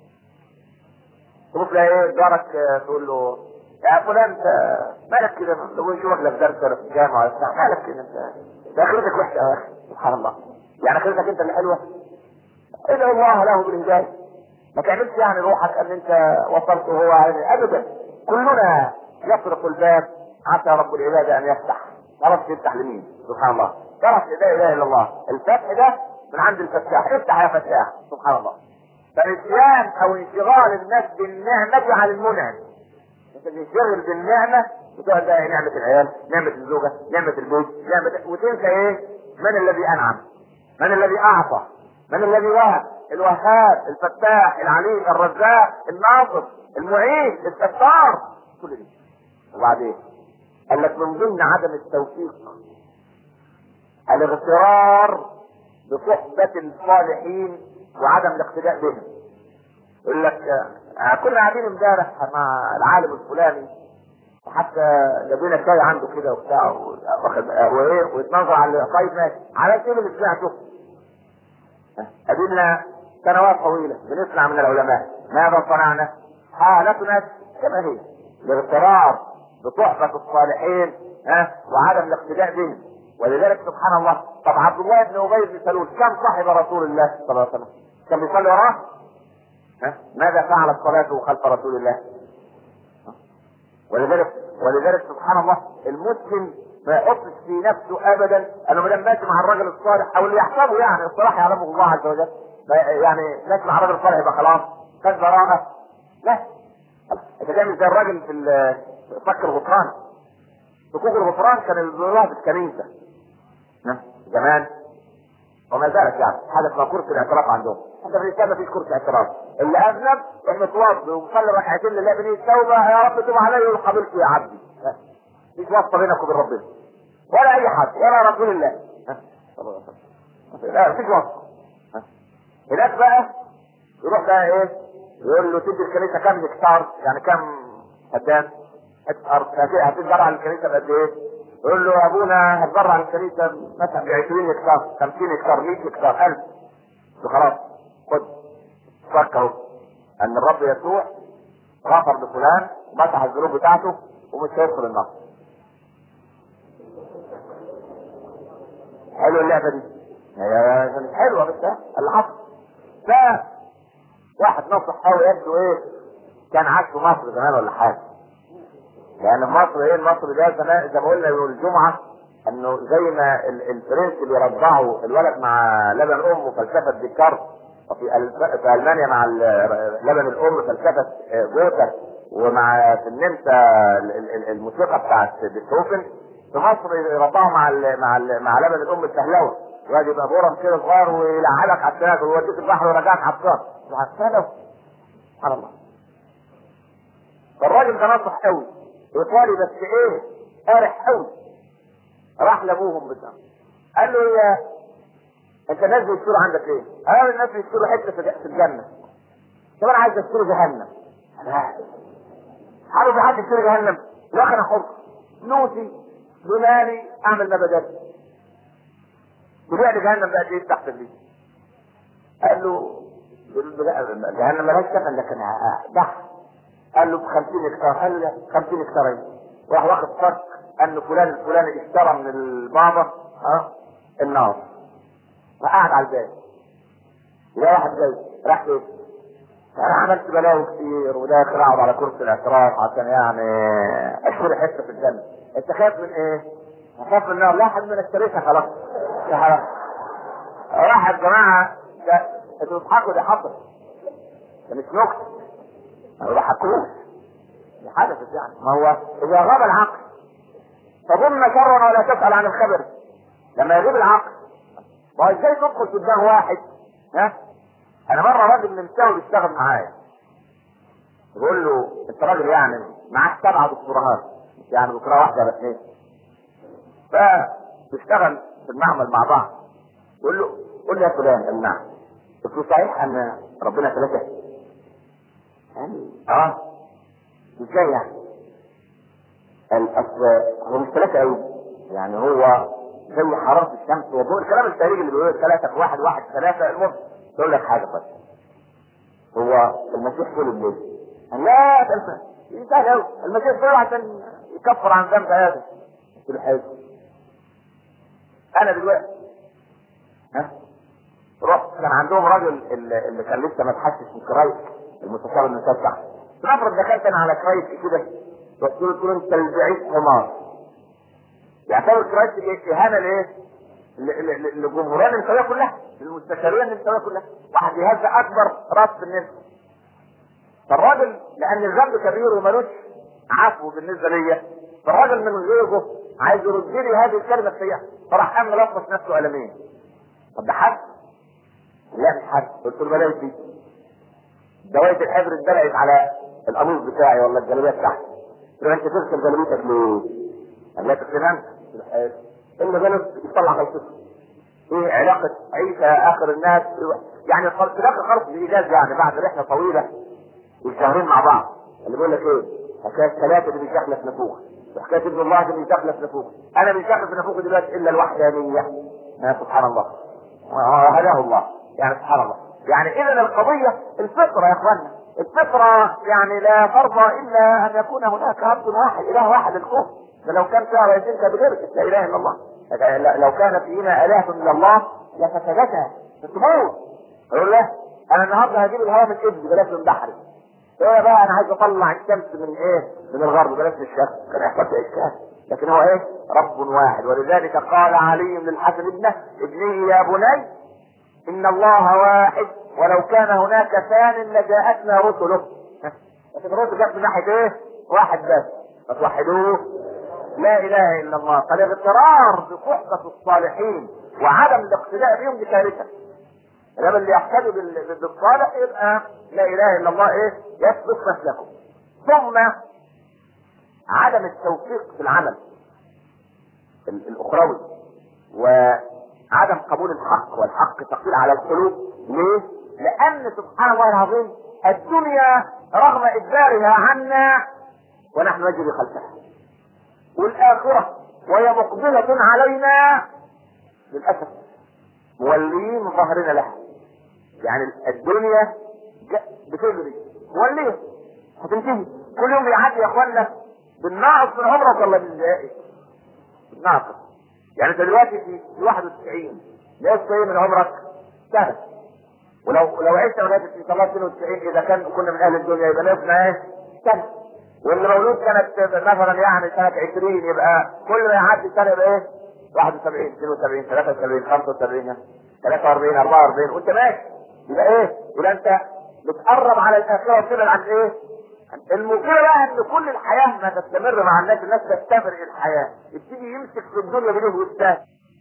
تروح لا ايه جارك آه، تقول له يا فلان انت مالك كده لو يشوفك لا في درس ولا في الجامعه ولا بتاع مالك كده انت ده اخرتك وحشه يا اخي سبحان الله يعني اخرتك انت اللي حلوه ادعو الله له بالهدايه ما تعملش يعني روحك ان انت وصلت وهو يعني ابدا كلنا يطرق الباب عسى رب العباد ان يفتح تعرفش يفتح لمين سبحان الله تعرف لا اله الا الله الفتح ده من عند الفتاح افتح يا فتاح سبحان الله فالنسيان او انشغال الناس بالنعمة على المنعم انت تنشغل بالنعمة وتقعد بقى نعمة العيال نعمة الزوجة نعمة البيت نعمة وتنسى ايه من الذي انعم من الذي اعطى من الذي وهب الوهاب الفتاح العليم الرزاق الناصر المعين الستار كل دي وبعدين قال لك من ضمن عدم التوفيق الاغترار بصحبة الصالحين وعدم الاقتداء بهم يقول لك آه، كنا قاعدين امبارح مع العالم الفلاني وحتى جابينا شاي عنده كده وبتاع و- واخد آه، وايه ويتنظر على طيب ماشي على ايه اللي سمعته؟ قابلنا سنوات طويلة بنسمع من العلماء ماذا صنعنا؟ حالتنا كما هي الاغترار بصحبة الصالحين ها وعدم الاقتداء بهم ولذلك سبحان الله طب عبد الله بن ابي بن سلول كم صاحب رسول الله صلى الله عليه وسلم؟ كان بيصلي وراه؟ ها؟ ماذا فعلت صلاته خلف رسول الله؟ ها؟ ولذلك ولذلك سبحان الله المسلم ما يحطش في نفسه ابدا انه ما دام ماشي مع الرجل الصالح او اللي يحسبه يعني الصلاح يعلمه الله عز وجل ما- يعني ماشي مع الرجل الصالح يبقى خلاص خد براءه لا انت تعمل زي الراجل في ال- فك الغفران فكوك الغفران كان بيروح في الكنيسه ها؟ زمان وما زالت يعني هذا اسمه كرسي الاعتراف عندهم انت في الاسلام مفيش كرسي اعتراف اللي اذنب يروح متوضي ومصلي ركعتين لله بنيه التوبه يا رب تب علي وقابلت يا عبدي ها. مفيش واسطه بينك وبين ربنا ولا اي حد ولا رسول الله ها. صلى الله عليه وسلم. لا مفيش واسطه ها. هناك بقى يروح بقى ايه يقول له تدي الكنيسه كام هكتار يعني كام فدان حته ارض هتتزرع الكنيسه بقد ايه؟ يقول له يا ابونا هتزرع الكنيسه مثلا ب 20 هكتار 50 هكتار 100 هكتار 1000 خلاص خد فك اهو ان الرب يسوع غفر لفلان مسح الذنوب بتاعته ومش هيدخل النار حلوه اللعبه دي هي مش حلوه بس ها، اللي حصل لا واحد نصح قوي يبدو ايه كان عاش في مصر زمان ولا حاجه لان مصر ايه مصر ده زمان زي ما قلنا يوم الجمعه انه زي ما ال- الفرنس بيرضعوا الولد مع لبن امه فلسفه ديكارت وفي أل- في المانيا مع ال- لبن الام فلسفه آه، جوتا ومع في النمسا ال- ال- الموسيقى بتاعت بيتهوفن في مصر يرضعوا مع ال مع ال مع لبن الام السهلوي الواد يبقى بورم كده صغير ويلعبك على السنه ويوديك البحر ويرجعك على الصخر سبحان سبحان الله فالراجل ده نصح قوي ايطالي بس ايه قارح قوي راح لابوهم بتاع قال له يا انت الناس بيشتروا عندك ايه؟ قال الناس بيشتروا حته في في الجنه طب انا عايز اشتري جهنم لا عارف حد يشتري جهنم؟ لا انا حر فلوسي بمالي اعمل ما بدل تبيع لي جهنم بقى ايه تحت البيت قال له جهنم مالهاش ثمن لكن بحث قال له ب 50 هكتار قال له 50 هكتار ايه راح واخد صك ان فلان الفلاني اشترى من البابا ها النار فقعد على الباب لا واحد جاي راح فين؟ انا عملت بلاوي كتير وداخل اقعد على كرسي الاعتراف عشان يعني اشتري حته في الجنه انت خايف من ايه؟ اخاف من النار لا حد من اشتريتها خلاص يا خلاص راح الجماعه ده انتوا بتضحكوا ده حصل ده مش نكته ما بيضحكوش دي حدثت يعني ما هو اذا غاب العقل تظن شرا ولا تسال عن الخبر لما يغيب العقل ما هو ازاي تدخل قدام واحد ها انا مره راجل نمساوي بيشتغل معايا بقول له انت راجل يعني معاك سبعه دكتوراهات يعني دكتوراه واحده بس ايه فبيشتغل في المعمل مع بعض بقول له قول لي يا فلان قال نعم قلت له صحيح ان ربنا ثلاثه قال اه ازاي يعني قال اصل هو مش ثلاثه قوي يعني هو زي حراره الشمس وضوء الكلام التاريخي اللي بيقول ثلاثه في واحد واحد ثلاثه المهم اقول لك حاجه بس هو المسيح طول الليل قال لا ده انت إيه سهل قوي المسيح طول عشان يكفر عن ذنب ادم قلت له حلو انا دلوقتي ها رحت كان عندهم راجل اللي, اللي كان لسه ما اتحسش من كرايت المستشار المسبح نفرض دخلت انا على كرايت كده قلت له قلت له انت البعيد حمار يعتبر كرايت دي اهانه لايه؟ ل- ل- ل- لجمهورية النسوية كلها للمستشارية النسوية كلها واحد يهز اكبر راس في النساء فالراجل لان الذنب كبير وملوش عفو بالنسبه ليا فالراجل من غيره عايز يرد لي هذه الكلمه السيئه فراح قام ملطش نفسه قلمين طب ده حد؟ لا مش حد قلت له بلاش دي دوايه الحبر اتدلقت على القميص بتاعي ولا الجلابيه بتاعتي قلت له انت تغسل جلابيتك ليه؟ قال لا تغسلها انت قلت له حلو اللي بالك يطلع غلطته ايه علاقة عيسى اخر الناس يعني في الاخر خلص بايجاز يعني بعد رحلة طويلة وشهرين مع بعض اللي بيقول لك ايه حكاية ثلاثة اللي بيشكلك نفوخ وحكاية ابن الله اللي بيشكلك نفوخ انا مش شكل في نفوخ دلوقتي الا الوحدانية يا سبحان الله هداه الله يعني سبحان الله يعني اذا القضية الفطرة يا اخوانا الفطرة يعني لا ترضى الا ان يكون هناك رب واحد اله واحد الكون ده لو كان فيها رئيسين بغيرك لا اله الا الله لو كان فينا اله الا الله لفسدتها تموت يقول له انا النهارده هجيب الهواء من ابني بلاش من بحري ايه بقى انا عايز اطلع الشمس من ايه من الغرب بلاش من الشرق كان يحصل في اشكال لكن هو ايه رب واحد ولذلك قال علي للحسن ابنه ابني يا بني ان الله واحد ولو كان هناك ثان لجاءتنا رسله لكن الرسل جت من ناحيه ايه واحد بس فتوحدوه لا اله الا الله فالاغترار بصحبة الصالحين وعدم الاقتداء بهم دي كارثة لما اللي يقتدي بال- بالصالح يبقى لا اله الا الله ايه يسبق مسلكه ثم عدم التوفيق في العمل ال- الاخروي وعدم قبول الحق والحق ثقيل على القلوب ليه؟ لان سبحان الله العظيم الدنيا رغم اجبارها عنا ونحن نجري خلفها والآخرة وهي مقبلة علينا للأسف مولين ظهرنا لها يعني الدنيا ج- بتجري مولية هتنتهي كل يوم بيعدي يا اخوانا بالناقص من عمرك ولا بالزائد بالناقص يعني انت دلوقتي في في 91 لسه ايه من عمرك سنة ولو لو عشت لغايه في 92 اذا كان كنا من اهل الدنيا يبقى نفسنا ايه؟ سنة واللي مولود كانت مثلا يعني سنة 20 يبقى كل ما يعدي سنة يبقى ايه؟ 71 72 73 75 43 44 وانت ماشي يبقى ايه؟ يبقى انت بتقرب على الاخره وتبعد عن ايه؟ المشكله بقى ان كل الحياه ما تستمر مع الناس الناس تستمر الحياه يبتدي يمسك في الدنيا بليه والتاني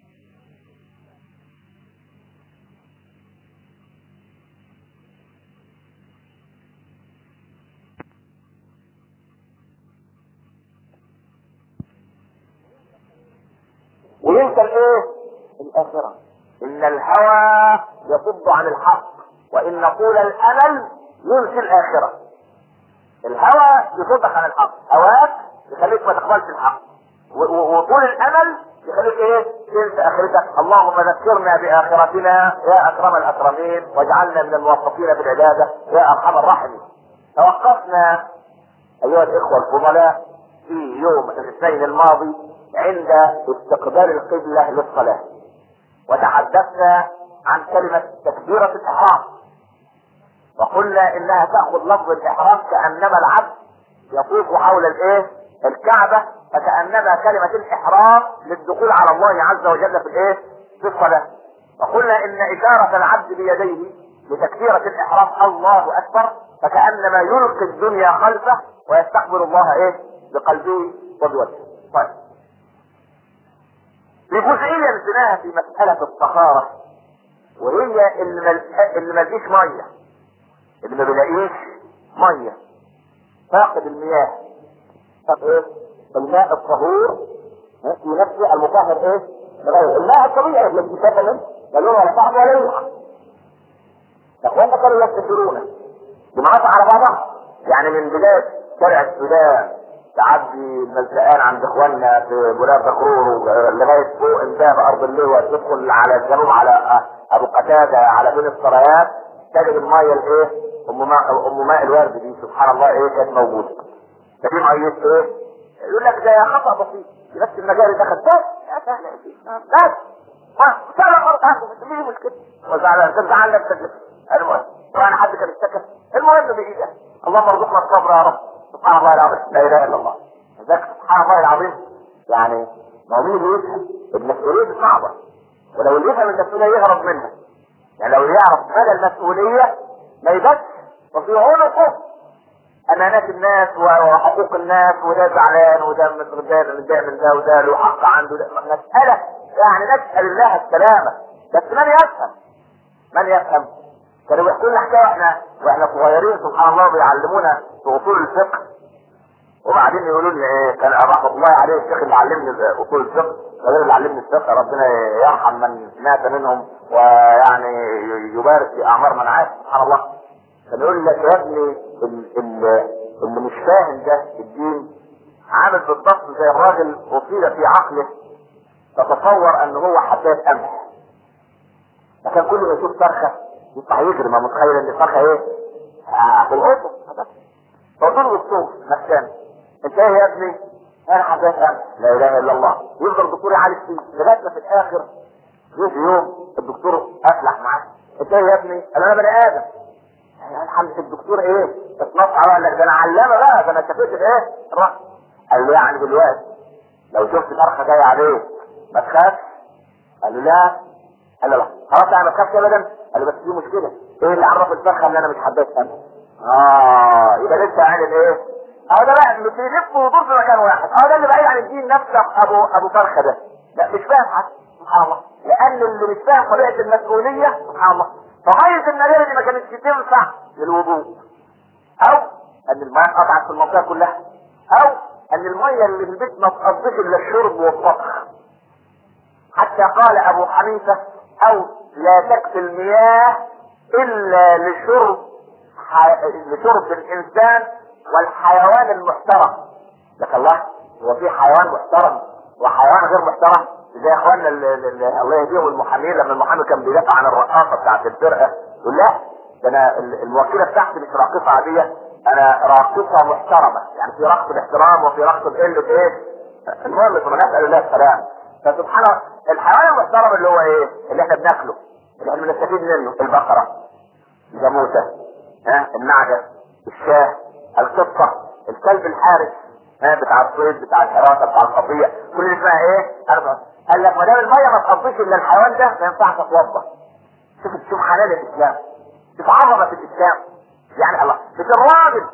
وينسى الايه؟ الاخره ان الهوى يصد عن الحق وان طول الامل ينسي الاخره الهوى يصدك عن الحق هواك يخليك ما تقبلش الحق و- و- وطول الامل يخليك ايه تنسى اخرتك اللهم ذكرنا باخرتنا يا اكرم الاكرمين واجعلنا من الموفقين في العباده يا ارحم الراحمين توقفنا ايها الاخوه الفضلاء في يوم الاثنين الماضي عند استقبال القبله للصلاه وتحدثنا عن كلمه تكبيره الاحرام وقلنا انها تاخذ لفظ الاحرام كانما العبد يطوف حول الايه الكعبه فكانما كلمه الاحرام للدخول على الله عز وجل في الايه في الصلاه وقلنا ان اشاره العبد بيديه لتكبيره الاحرام الله اكبر فكانما يلقي الدنيا خلفه ويستقبل الله ايه بقلبه وبوجهه طيب في جزئيه نسيناها في مساله الطهاره وهي اللي مل... اللي ملقيش ميه اللي ما بيلاقيش ميه فاقد المياه طب ايه الماء الطهور في نفسه المطهر ايه لغيره الماء الطبيعي اللي بيتكلم منه لا لون ولا طعم ولا ريحه اخواننا كانوا يستشيرون جماعات على بعضها يعني من بدايه شارع السودان تعدي الملتقان عند اخواننا في بلاد دكرور لغايه فوق انتهى بارض اللواء تدخل على الجنوب على ابو قتاده على بين السرايات تجد الميه الايه؟ ام ماء ام ماء الورد دي سبحان الله ايه كانت موجوده. فدي ميه ايه؟ يقول لك ده خطا بسيط في نفس المجاري دخل بس يا سهل يا سيدي بس سهل مرة عنده ليه مشكلة؟ وزعل انت زعل نفسك المهم وانا حد كان اشتكى المهم بايدك اللهم ارزقنا الصبر يا رب سبحان الله العظيم لا اله الا الله ذاك سبحان الله العظيم يعني ما هو مين اللي يفهم المسؤوليه دي صعبه ولو اللي يفهم المسؤوليه يهرب منها يعني لو يعرف مدى المسؤوليه ما يبكش وفي عنقه امانات الناس وحقوق الناس وده زعلان وده متضايق من ده من ده وده له حق عنده ده مساله يعني نسال الله السلامه بس من يفهم من يفهم كانوا بيحكوا لنا حكايه احنا واحنا صغيرين سبحان الله بيعلمونا في اصول الفقه وبعدين يقولوا لنا ايه كان رحمه الله عليه الشيخ اللي علمني اصول الفقه غير اللي علمني الفقه ربنا يرحم من مات منهم ويعني يبارك في اعمار من عاش سبحان الله كان يقول لك يا ابني اللي, اللي مش فاهم ده الدين عامل بالضبط زي الراجل اصيب في عقله تتصور ان هو حبايه قمح لكن كل ما يشوف فرخه يطلع يجري ما متخيل ان الفرخه ايه؟ في القطه فطول الصوف مكان انت ايه يا ابني؟ انا حبايه قمح لا اله الا الله يفضل الدكتور يعالج فيه لغايه ما في الاخر يجي يوم الدكتور افلح معاه انت ايه يا ابني؟ قال انا بني ادم يعني الحمد الدكتور ايه؟ اتنصح قال لك ده انا علامه بقى ده انا شفت ايه؟ الرأس قال له يعني دلوقتي لو شفت فرخه جايه عليك ما تخافش قال له لا قال له لا خلاص انا ما تخافش ابدا قال له بس في مشكله ايه اللي عرف الفرخه ان انا مش حبيت انا اه يبقى لسه عامل ايه؟ اهو ده بقى اللي بيلف ويدور في مكان واحد اهو ده اللي بعيد عن الدين نفسه ابو ابو فرخه ده لا مش فاهم حتى سبحان الله لان اللي مش فاهم طبيعه المسؤوليه سبحان الله فميه النجاه دي ما كانتش تنفع للوضوء او ان الماء قطعت في المنطقه كلها او ان الميه اللي في البيت ما تقضيش الا الشرب والطبخ حتى قال ابو حنيفه او لا تكفي المياه الا لشرب ح... لشرب الانسان والحيوان المحترم لك الله هو في حيوان محترم وحيوان غير محترم زي اخواننا الله يهديهم المحامين لما المحامي كان بيدافع عن الرقاصه بتاعت الفرقه يقول لا ده انا الموكله بتاعتي مش راقصه عاديه انا راقصه محترمه يعني في رقص الاحترام وفي رقص القله ايه المهم نسال الله السلام فسبحان الله الحيوان المحترم اللي هو ايه اللي احنا بناكله اللي احنا بنستفيد منه البقره الجاموسه ها النعجه الشاه القطه الكلب الحارس ها بتاع الصيد بتاع الحراسه بتاع القضيه كل اللي اسمها ايه قال لك ما دام الميه ما تقضيش الا الحيوان ده ما ينفعش اتوضا شوف شوف حلال الاسلام شوف عظمه الاسلام يعني الله شوف الراجل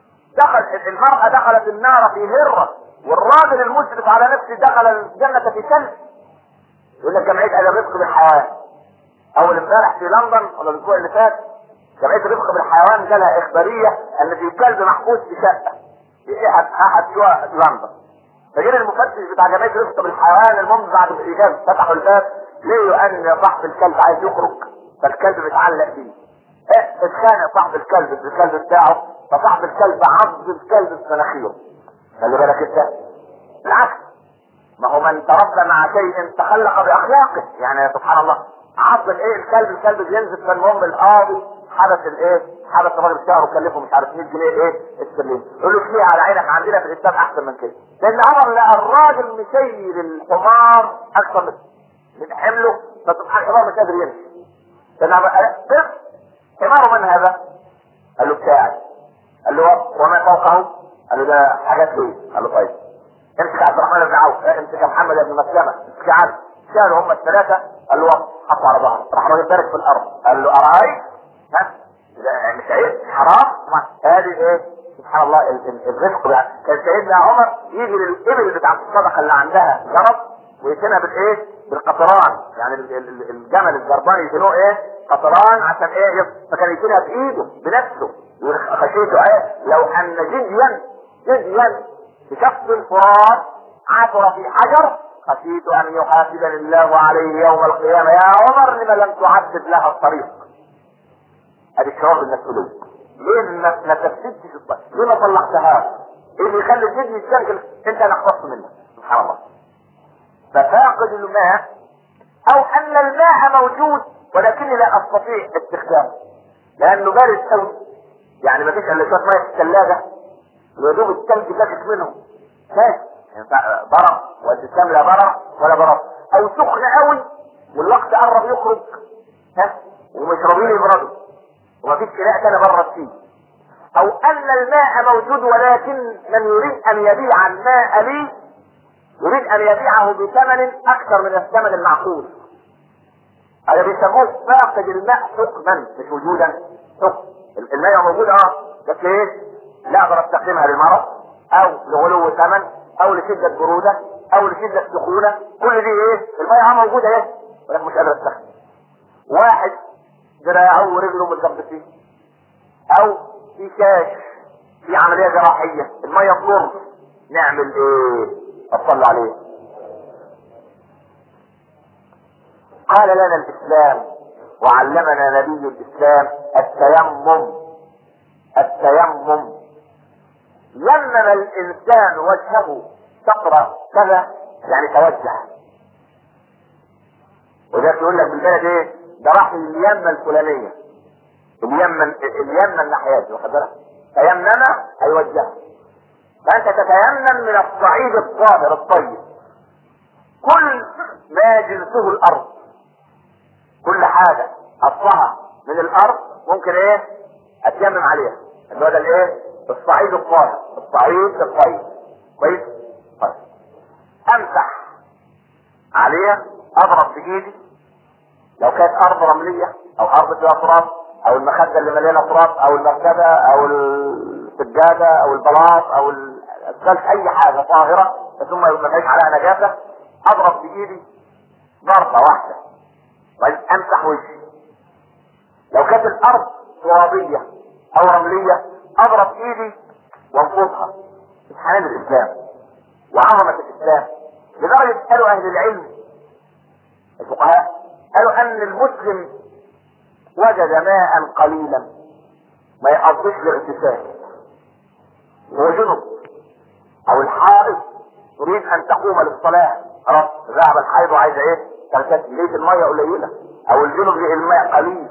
دخل المرأة دخلت النار في هرة والراجل المسرف على نفسه دخل الجنة في كلب يقول لك جمعية أدب الرفق بالحيوان أول امبارح في لندن ولا الأسبوع اللي فات جمعية الرفق بالحيوان جالها إخبارية أن في كلب محبوس في شقة في أحد أحد شقق لندن فجينا المفتش بتاع جمعيه الرفق بالحيوان المهم بعد الاجازه فتحوا الباب لقوا ان صاحب الكلب عايز يخرج فالكلب متعلق فيه ايه اتخانق صاحب الكلب في الكلب بتاعه فصاحب الكلب عض الكلب في مناخيره خلي بالك انت بالعكس ما هو من تربى مع شيء تخلق باخلاقه يعني سبحان الله عض الايه الكلب الكلب بينزل فالمهم القاضي حبس الايه حبس الراجل بتاعه وكلفه مش عارف 100 جنيه ايه السليم يقول له ليه على عينك عندنا في الاسلام احسن من كده لان عمر لقى الراجل مسير الحمار اكثر من من حمله فسبحان الحمار مش قادر يمشي لان طفل حماره من هذا؟ قال له بتاعي قال له وما فوقه؟ قال له ده حاجات ليه؟ قال له طيب امسك عبد الرحمن بن عوف امسك محمد بن مسلمه امسك عبد شالوا هم الثلاثه قال له حطوا على ظهره راح الراجل بارك في الارض قال له ارايت ها مش عيب حرام هذه ايه سبحان الله الرزق كان سيدنا عمر يجي للابل بتاعت الصدقه اللي عندها جرب ويتنها بالايه بالقطران يعني ال- ال- الجمل الجربان يشيلوه ايه قطران عشان ايه يص- فكان يشيلها بايده بنفسه يقول خشيته ايه لو ان جديا جديا بشخص الفرات عثر في حجر خشيت ان يحاسبني الله عليه يوم القيامه يا عمر لما لم تعدد لها الطريق ادي الشعور بالمسؤوليه ليه ما ما تفسدتش الطريق ليه ما طلعتهاش ايه اللي يخلي الجدي يستنقل انت نقصت منك سبحان الله ففاقد الماء او ان الماء موجود ولكني لا استطيع استخدامه لانه بارد قوي يعني ما فيش الا شويه ميه في الثلاجه ويا دوب الثلج فاكك منهم فاك برد والجسام لا برد ولا برد او سخن قوي والوقت قرب يخرج ها ومش راضيين يبردوا ومفيش كلاء تاني برد فيه او ان الماء موجود ولكن من يريد ان يبيع الماء لي يريد ان يبيعه بثمن اكثر من الثمن المعقول هذا بيسموه فاقد الماء حكما مش وجودا حكم الماء موجود اه بس ايه لا اقدر استخدمها للمرض او لغلو ثمن او لشده بروده او لشده سخونه كل دي ايه الماء اه موجوده ايه ولكن مش قادر استخدم واحد ذراعه ورجله متلبسين او في كاش في عمليه جراحيه الميه تمر نعمل ايه اصلي عليه قال لنا الاسلام وعلمنا نبي الاسلام التيمم التيمم يمم الانسان وجهه شطر كذا يعني توجه وده يقول لك بالبلد ايه ده راح اليمه الفلانيه اليمن اليمن الناحيه دي واخد بالك تيمم اي وجهه فانت تتيمم من الصعيد الطاهر الطيب كل ما جنسه الارض كل حاجه اصلها من الارض ممكن ايه اتيمم عليها اللي هو ده الايه الصعيد الطاهر الصعيد الطيب كويس طيب امسح عليها اضرب بايدي لو كانت ارض رمليه او ارض فيها تراب او المخده اللي مليانه تراب او المركبه او السجاده او البلاط او الاسفلت اي حاجه طاهره ثم ما فيش عليها نجاسه اضرب بايدي ضربه واحده بعدين امسح وجهي لو كانت الارض ترابيه او رمليه اضرب ايدي وانفضها سبحان الاسلام وعظمه الاسلام لدرجه قالوا اهل العلم الفقهاء قالوا ان المسلم وجد ماء قليلا ما يقضيش لاغتسال هو جنب او الحائض تريد ان تقوم للصلاه خلاص ذهب الحائض وعايزه ايه؟ تغتسل لقيت الميه قليله او الجنب لقي الماء قليل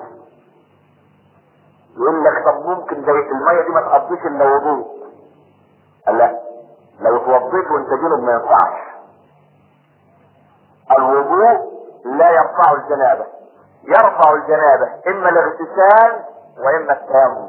يقول لك طب ممكن زي الميه دي ما تقضيش الا وضوء قال لا لو اتوضيت وانت جنب ما ينفعش الوضوء لا يرفع الجنابه يرفع الجنابه اما الاغتسال واما التيمم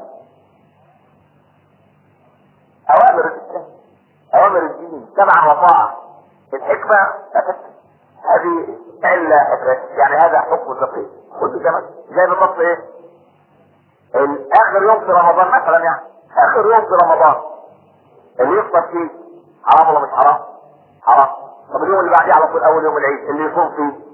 اوامر الاسلام اوامر الدين سمع وطاعه الحكمه هذه الا يعني هذا حكم فقهي خد كمان زي بالضبط ايه اخر يوم في رمضان مثلا يعني اخر يوم في رمضان اللي يفطر فيه حرام ولا مش حرام؟ حرام طب اليوم اللي بعديه على طول اول يوم العيد اللي يصوم فيه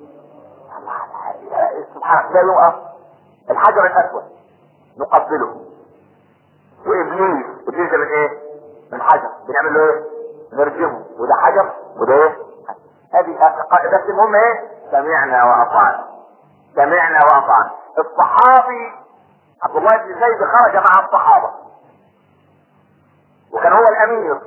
سبحان الله يوم أه. الحجر الاسود نقبله وابليس ابليس من ايه؟ من حجر بنعمل له ايه؟ نرجمه وده حجر وده ايه؟ هذه بس المهم ايه؟ سمعنا واطعنا سمعنا واطعنا الصحابي عبد الله بن زيد خرج مع الصحابه وكان هو الامير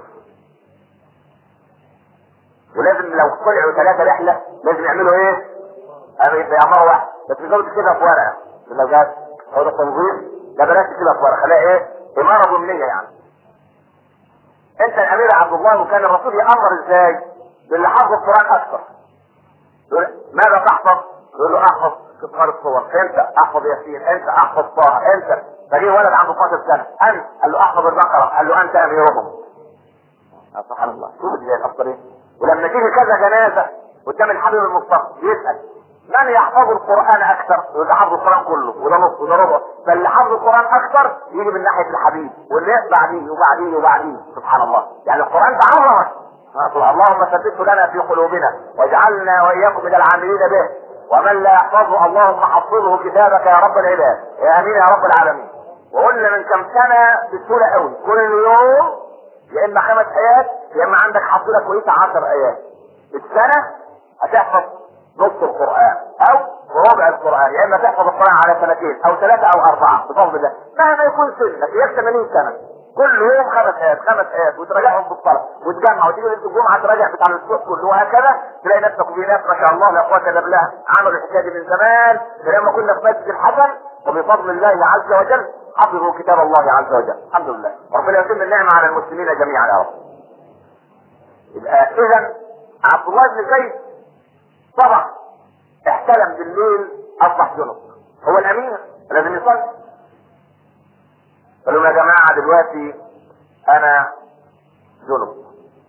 ولازم لو طلعوا ثلاثه رحله لازم يعملوا ايه؟ بيعمروا واحد بس بيزود كده في ورقه لما جات هو ده التنظيم ده بلاش كده في ورقه خليها ايه؟ اماره ضمنيه يعني انت الامير يا عبد الله وكان الرسول يامر ازاي؟ باللي حفظ القران اكثر يقول ماذا تحفظ؟ يقول له احفظ كفار الصور انت احفظ ياسين انت احفظ طه انت فجيه ولد عنده 12 سنه انت قال له احفظ البقره قال له انت اميرهم سبحان الله شوف ازاي الافكار ولما تيجي كذا جنازه قدام الحبيب المصطفى يسال من يحفظ القران اكثر؟ يقول ده حفظ القران كله وده نص وده ربع فاللي حفظ القران اكثر يجي من ناحيه الحبيب واللي بعديه وبعديه وبعديه سبحان الله يعني القران ده عظمه اللهم ثبته لنا في قلوبنا واجعلنا واياكم من العاملين به ومن لا يحفظه اللهم حفظه كتابك يا رب العباد يا امين يا رب العالمين وقلنا من كم سنه بسهوله قوي كل يوم يا اما خمس ايات يا اما عندك حصيله كويسه 10 ايات السنه هتحفظ نص القران او ربع القران يا اما تحفظ القران على سنتين او ثلاثه او اربعه بفضل الله مهما يكون سنك ياك 80 سنه كل يوم خمس ايات خمس ايات وتراجعهم بالصلاه وتجمع وتيجي ليله الجمعه تراجع بتاع الاسبوع كله وهكذا تلاقي نفسك وفي ناس ما شاء الله لا قوه الا بالله عملوا الحكايه دي من زمان لما كنا في مسجد الحسن وبفضل الله عز وجل حفظوا كتاب الله عز وجل الحمد لله ربنا يتم النعمه على المسلمين جميعا يا رب يبقى اذا عبد الله بن زيد طبعا احتلم بالليل اصبح جنب هو الامير لازم يصلي قالوا يا جماعه دلوقتي انا جنب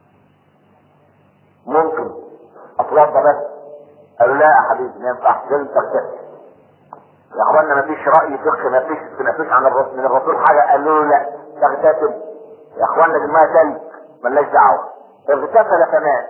ممكن اتوضى بس قالوا لا يا حبيبي ما ينفعش لازم تغتسل يا اخوانا ما فيش راي فقه ما فيش ما فيش عن الرسول من الرسول حاجه قالوا له لا تغتسل يا اخوانا دي الميه تلج ملناش دعوه اغتسل فمات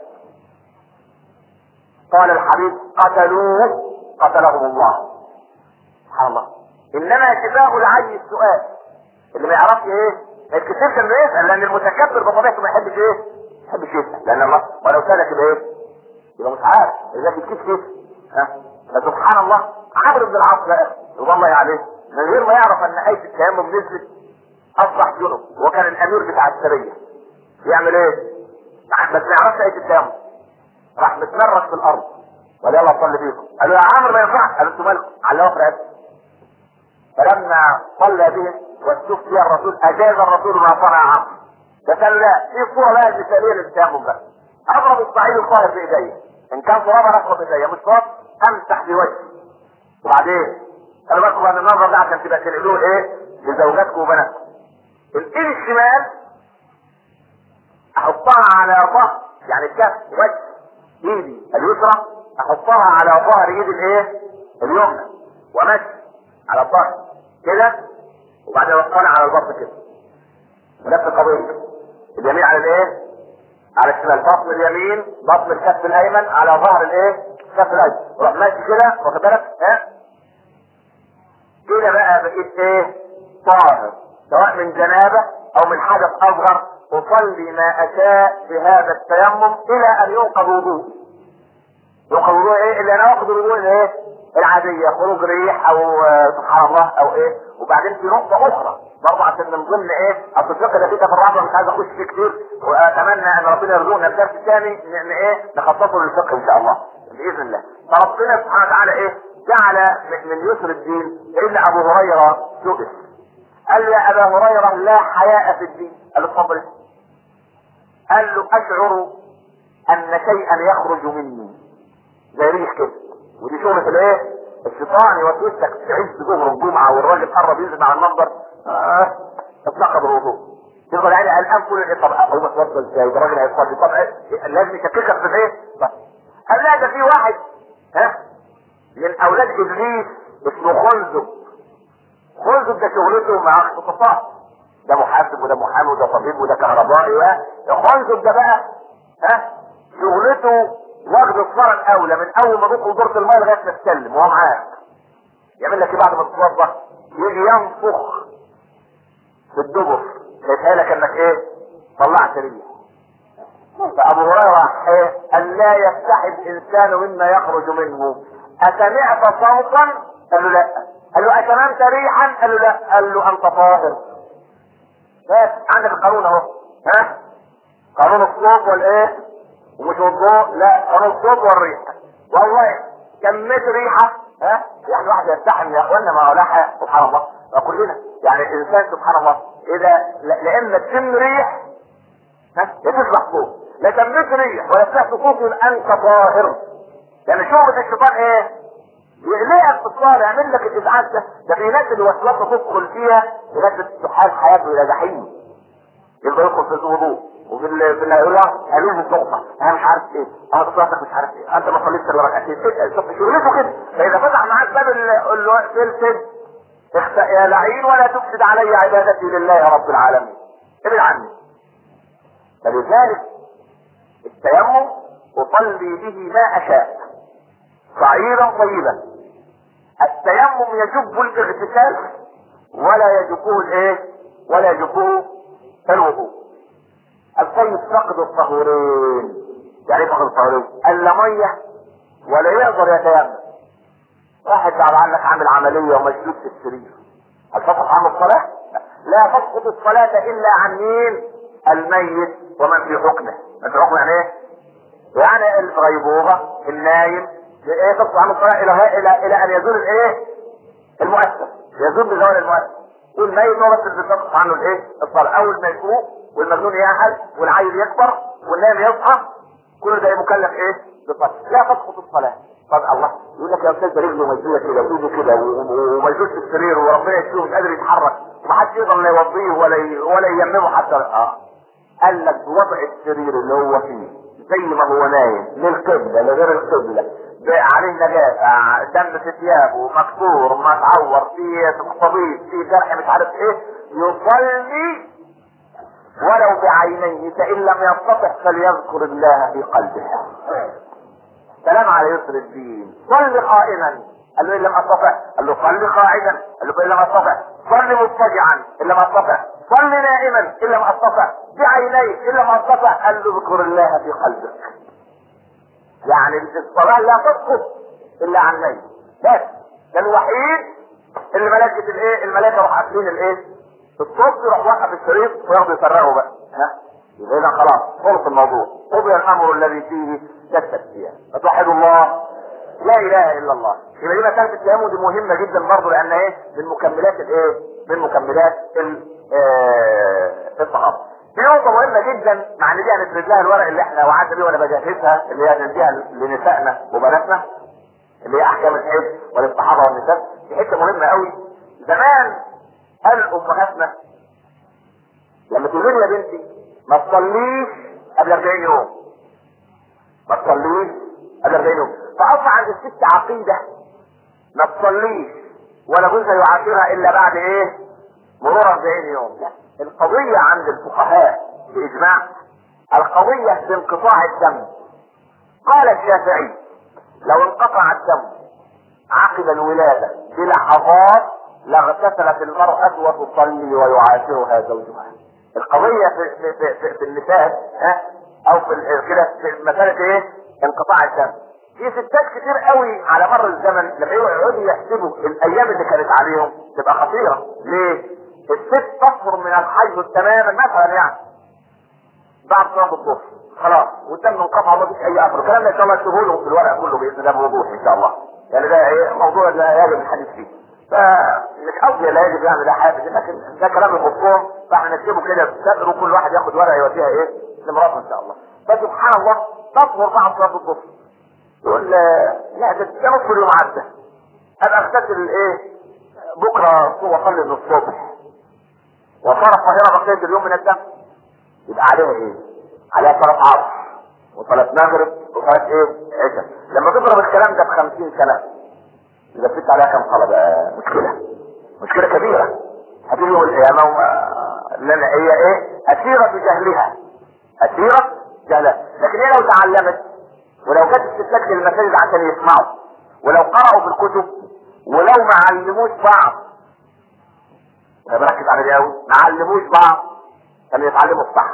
قال الحبيب قتلوه قتلهم الله سبحان الله انما شفاه العي السؤال اللي ما يعرفش ايه ما يتكسفش انه يسال لان المتكبر بطبيعته ما يحبش ايه؟ ما يحبش يسال لان الله ولو سالك يبقى ايه؟ يبقى مش عارف اذا كيف كيف ها فسبحان الله عمرو بن العاص بقى رضي الله عليه من غير ما يعرف ان ايه التيمم نزلت اصبح جنب وكان الامير بتاع السريه يعمل ايه؟ بس ما يعرفش ايه التيمم راح متمرس في الارض ولا يلا صلي بيكم قالوا يا عمرو ما ينفعش قالوا انتوا مالكم علقوا في رقبته فلما صلى بهم واستفتي الرسول اجاز الرسول ما صنع عمرو فقال لا في صوره بقى المثاليه للتيمم بقى اضرب الصعيد الطاهر في ايديا ان كان ترابا اضرب ايديا مش تراب امسح بوجهي وبعدين قالوا بالكم ان النظر ده عشان تبقى تنقلوه ايه لزوجاتكم وبناتكم الايد الشمال احطها على ظهر يعني كف وجه ايدي اليسرى احطها على ظهر ايدي الايه اليمنى ومشي على الظهر كده وبعدين اوصلها على البطن كده ونفس القضيه اليمين على الايه على الشمال بطن اليمين بطن الكف الايمن على ظهر الايه الكف الايمن روح ماشي كده واخد بالك ها كده بقى بقيت ايه طاهر سواء من جنابه او من حدث اصغر اصلي ما اشاء بهذا التيمم الى ان ينقض وضوء ينقض وضوء ايه اللي انا واخد الوضوء الايه العادية خروج ريح او سبحان الله او ايه وبعدين في نقطة اخرى برضه عشان من ضمن ايه اصل الفقه ده فيه تفرعات مش عايز اخش فيه كتير واتمنى ان ربنا يرزقنا الدرس الثاني ان ايه نخصصه للفقه ان شاء الله باذن الله فربنا سبحانه وتعالى ايه جعل من يسر الدين ان ابو هريرة سئل قال يا ابا هريرة لا حياء في الدين قال له اتفضل قال له اشعر ان شيئا يخرج مني زي ريح كده ودي شغلة الايه الشيطان يوسوسك تعيش ظهر الجمعة والراجل قرب ينزل على المنبر اه اتنقض الوضوء تفضل يعني قلقان كل ايه طب هو اتوضى ازاي ده راجل هيصلي طب إيه؟ لازم يشككك في ايه طب قال لا ده في واحد ها من اولاد ابليس اسمه خنزب خنزب ده شغلته مع اختصاصات ده محاسب وده محامي وده طبيب وده كهربائي خنزب ده بقى ها شغلته واخد الصورة الاولى من اول ما تدخل دورة الماء لغاية ما تسلم وهو معاك يعمل لك ايه بعد ما تتوضا يجي ينفخ في الدبر يتهيألك انك ايه طلعت ريح فابو هريرة ايه ان لا يفتح الانسان مما يخرج منه اسمعت صوتا قال له لا قال له اشممت ريحا قال له لا قال له انت طاهر بس عندك القانون اهو ها قانون الصوت والايه ومش الضوء لا قانون الصوت والريح والله كميت ريحه ها يعني واحد يستحم يا اخوانا ما هو لا حياة سبحان الله كلنا يعني الانسان سبحان الله اذا لا اما تشم ريح ها يا تسمع صوت لا تملك ريح ولا تسمع صوت انت طاهر يعني شغلة الشيطان ايه؟ يقلقك في الصلاة يعمل لك الازعاج ده ده في ناس الوسوسة تدخل فيها لغاية تحال حياته الى جحيم يبقى يدخل في الوضوء وفي ال في ال قالوا له النقطة انا مش عارف ايه انا صلاتك مش عارف ايه انت ما صليتش الا ركعتين شغلته كده فاذا فتح معاك باب السلسل يا لعين ولا تفسد علي عبادتي لله يا رب العالمين ابعد عني فلذلك التيمم اصلي به ما اشاء صعيدا طيبا التيمم يجب الاغتسال ولا يجبه الايه ولا يجبه الوضوء الطيب فقد الطهورين يعني ايه فقد الطهورين الا ميه ولا يقدر يتيمم واحد بعد عنك عامل عمليه ومشدود في السرير هل تسقط عنه الصلاه؟ لا تسقط الصلاه الا عن مين؟ الميت ومن في حكمه من في حكمه يعني ايه؟ يعني الغيبوبه النايم ايه تسقط عنه الصلاه الى الى الى ان يزول الايه؟ المؤثر يزول بزوال المؤثر والميت هو بس اللي بتسقط عنه الايه؟ الصلاه اول ما يفوق والمجنون يأهل والعيل يكبر والنايم يصحى كل ده مكلف ايه؟ بالصلاه لا تسقط الصلاه طب الله يقول لك يا استاذ ده رجله مجدوده كده وايده كده ومجدود في السرير وربنا يشفيه مش قادر يتحرك ومحدش يقدر لا يوضيه ولا ي... ولا ييممه حتى اه قال لك بوضع السرير اللي هو فيه زي ما هو نايم للقبله لغير القبله عليه نجاسه دم في ثيابه مكسور متعور في طبيب في جرح مش عارف ايه يصلي ولو بعينيه فان لم يستطع فليذكر الله في قلبه سلام على يسر الدين صل قائما قال له ان لم استطع قال له صل قاعدا قال له فان لم استطع صل مضطجعا ان لم استطع صل نائما ان لم استطع بعينيه ان لم استطع قال له اذكر الله في قلبك يعني الصلاه لا تسقط الا عن نية بس ده الوحيد اللي ملائكه الايه الملائكه راح قافلين الايه الصوت يروح وقف الشريط وياخدوا يفرقوا بقى ها يبقى اذا خلاص خلص الموضوع قضي الامر الذي فيه تستفتيان فتوحدوا الله لا اله الا الله يبقى دي مساله التيمم دي مهمه جدا برضه لان ايه من مكملات الايه من مكملات الصحابه في نقطه مهمه جدا مع ان دي هنفرد لها الورق اللي احنا وعدنا بيه وانا بجهزها اللي هي نديها لنسائنا وبناتنا اللي هي احكام الحج والاستحاضه والنساء دي حته مهمه قوي زمان قال امهاتنا لما تقول يا بنتي ما تصليش قبل 40 يوم ما تصليش قبل 40 يوم فاصبح عند الست عقيده ما تصليش ولا جوزها يعاشرها الا بعد ايه؟ مرور 40 يوم لا القضيه عند الفقهاء باجماع القضيه بانقطاع الدم قال الشافعي لو انقطع الدم عقب الولاده بلحظات لاغتسلت المراه وتصلي ويعاشرها زوجها القضية في, في, في, في, في النساء ها او في كده في مسألة ايه انقطاع الدم في ستات كتير قوي على مر الزمن لما يقعدوا يحسبوا الايام اللي كانت عليهم تبقى خطيرة ليه الست تطهر من الحيض تماما مثلا يعني بعد صلاة الظهر خلاص والدم انقطع ما فيش اي اثر الكلام ده ان شاء الله اكتبه لهم في الورق كله باذن الله بوضوح ان شاء الله يعني ده ايه موضوع لا يجب الحديث فيه فمش قصدي لا يجب يعني ده حافظ لكن ده كلام يخصهم فاحنا نكتبه كده في سطر وكل واحد ياخد ورقه يوديها ايه لمراته ان شاء الله فسبحان الله تطهر بعد صلاه الظهر يقول لا ده ده نصف اليوم عدى ابقى اغتسل الايه بكره واصلي من الصبح وصار الطاهره بقيه اليوم من الدم يبقى عليها ايه؟ عليها صلاه عصر وصلاه مغرب وصلاه ايه؟ عشاء لما تضرب الكلام ده ب 50 سنه اذا فيت عليها كم صلاه بقى مشكله مشكله كبيره هتيجي يوم القيامه لان هي ايه؟ اسيره بجهلها اسيره جهلها لكن هي لو تعلمت ولو جت الستات للمساجد عشان يسمعوا ولو قرأوا في الكتب ولو ما علموش بعض انا بركز على دي قوي ما علموش بعض كانوا يتعلموا الصح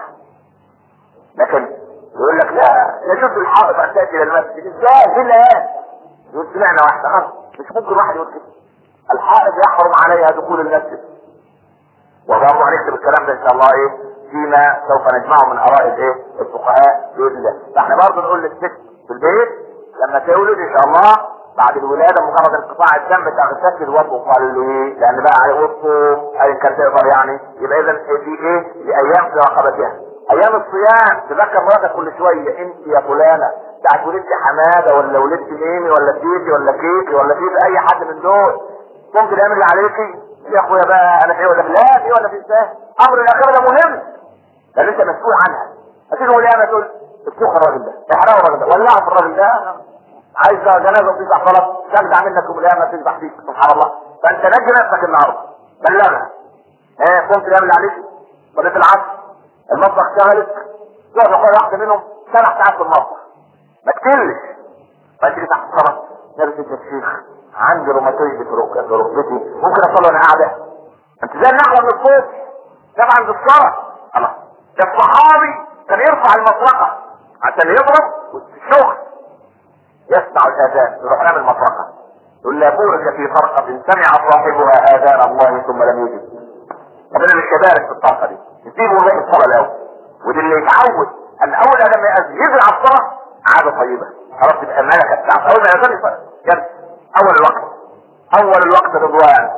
لكن يقول لك لا يجوز الحائط ان تاتي الى المسجد ازاي في الايات يقول سمعنا واحده اه مش ممكن واحد يقول كده الحائط يحرم عليها دخول المسجد وبرضه هنكتب الكلام ده ان شاء الله ايه فيما سوف نجمعه من اراء الايه الفقهاء باذن الله فاحنا برضه نقول للست في البيت لما تولد ان شاء الله بعد الولاده مجرد انقطاع الدم تغتسل وتصلي لان بقى عليه الصوم ايا كان تقدر يعني يبقى اذا دي ايه؟ دي ايام في رقبتها ايام الصيام تذكر مراتك كل شويه انت يا فلانه بتاعت ولدت حماده ولا ولدت ميمي ولا تيتي ولا كيكي ولا في اي حد من دول ممكن يعمل اللي عليكي يا اخويا بقى انا في ولا في لا في ولا في ازاي امر الاخره ده مهم لان انت مسؤول عنها هتيجي ولا ما تقول اتوخ الراجل ده احرقوا الراجل ده ولعوا في الراجل ده عايز جنازه وتذبح غلط تجدع منك يوم القيامه تذبح فيك سبحان الله فانت نجي نفسك النهارده بلغها ايه قمت تعمل عليك صلاه العصر المطبخ شغلت تقعد اخويا واحده منهم سبع ساعات في المطبخ ما تكلش بعد تيجي تحت الصلاه لابس انت الشيخ عندي روماتويد في رك- في ركبتي ممكن اصلي وانا قاعده انت زي النحله من الصوت ده عند الصلاه الله ده الصحابي كان يرفع المطرقه عشان يضرب الشغل يسمع الاذان يروح نام المطرقه يقول لا بورك في فرقه سمع صاحبها اذان الله ثم لم يجب ربنا مش كذلك في الطاقه دي يسيبه ويروح الصلاه الاول ودي اللي يتعود ان اول لما يأذن يجري على الصلاه عاده طيبه خلاص تبقى الملكه بتاعته اول ما يأذن يصلي جد اول الوقت اول الوقت رضوان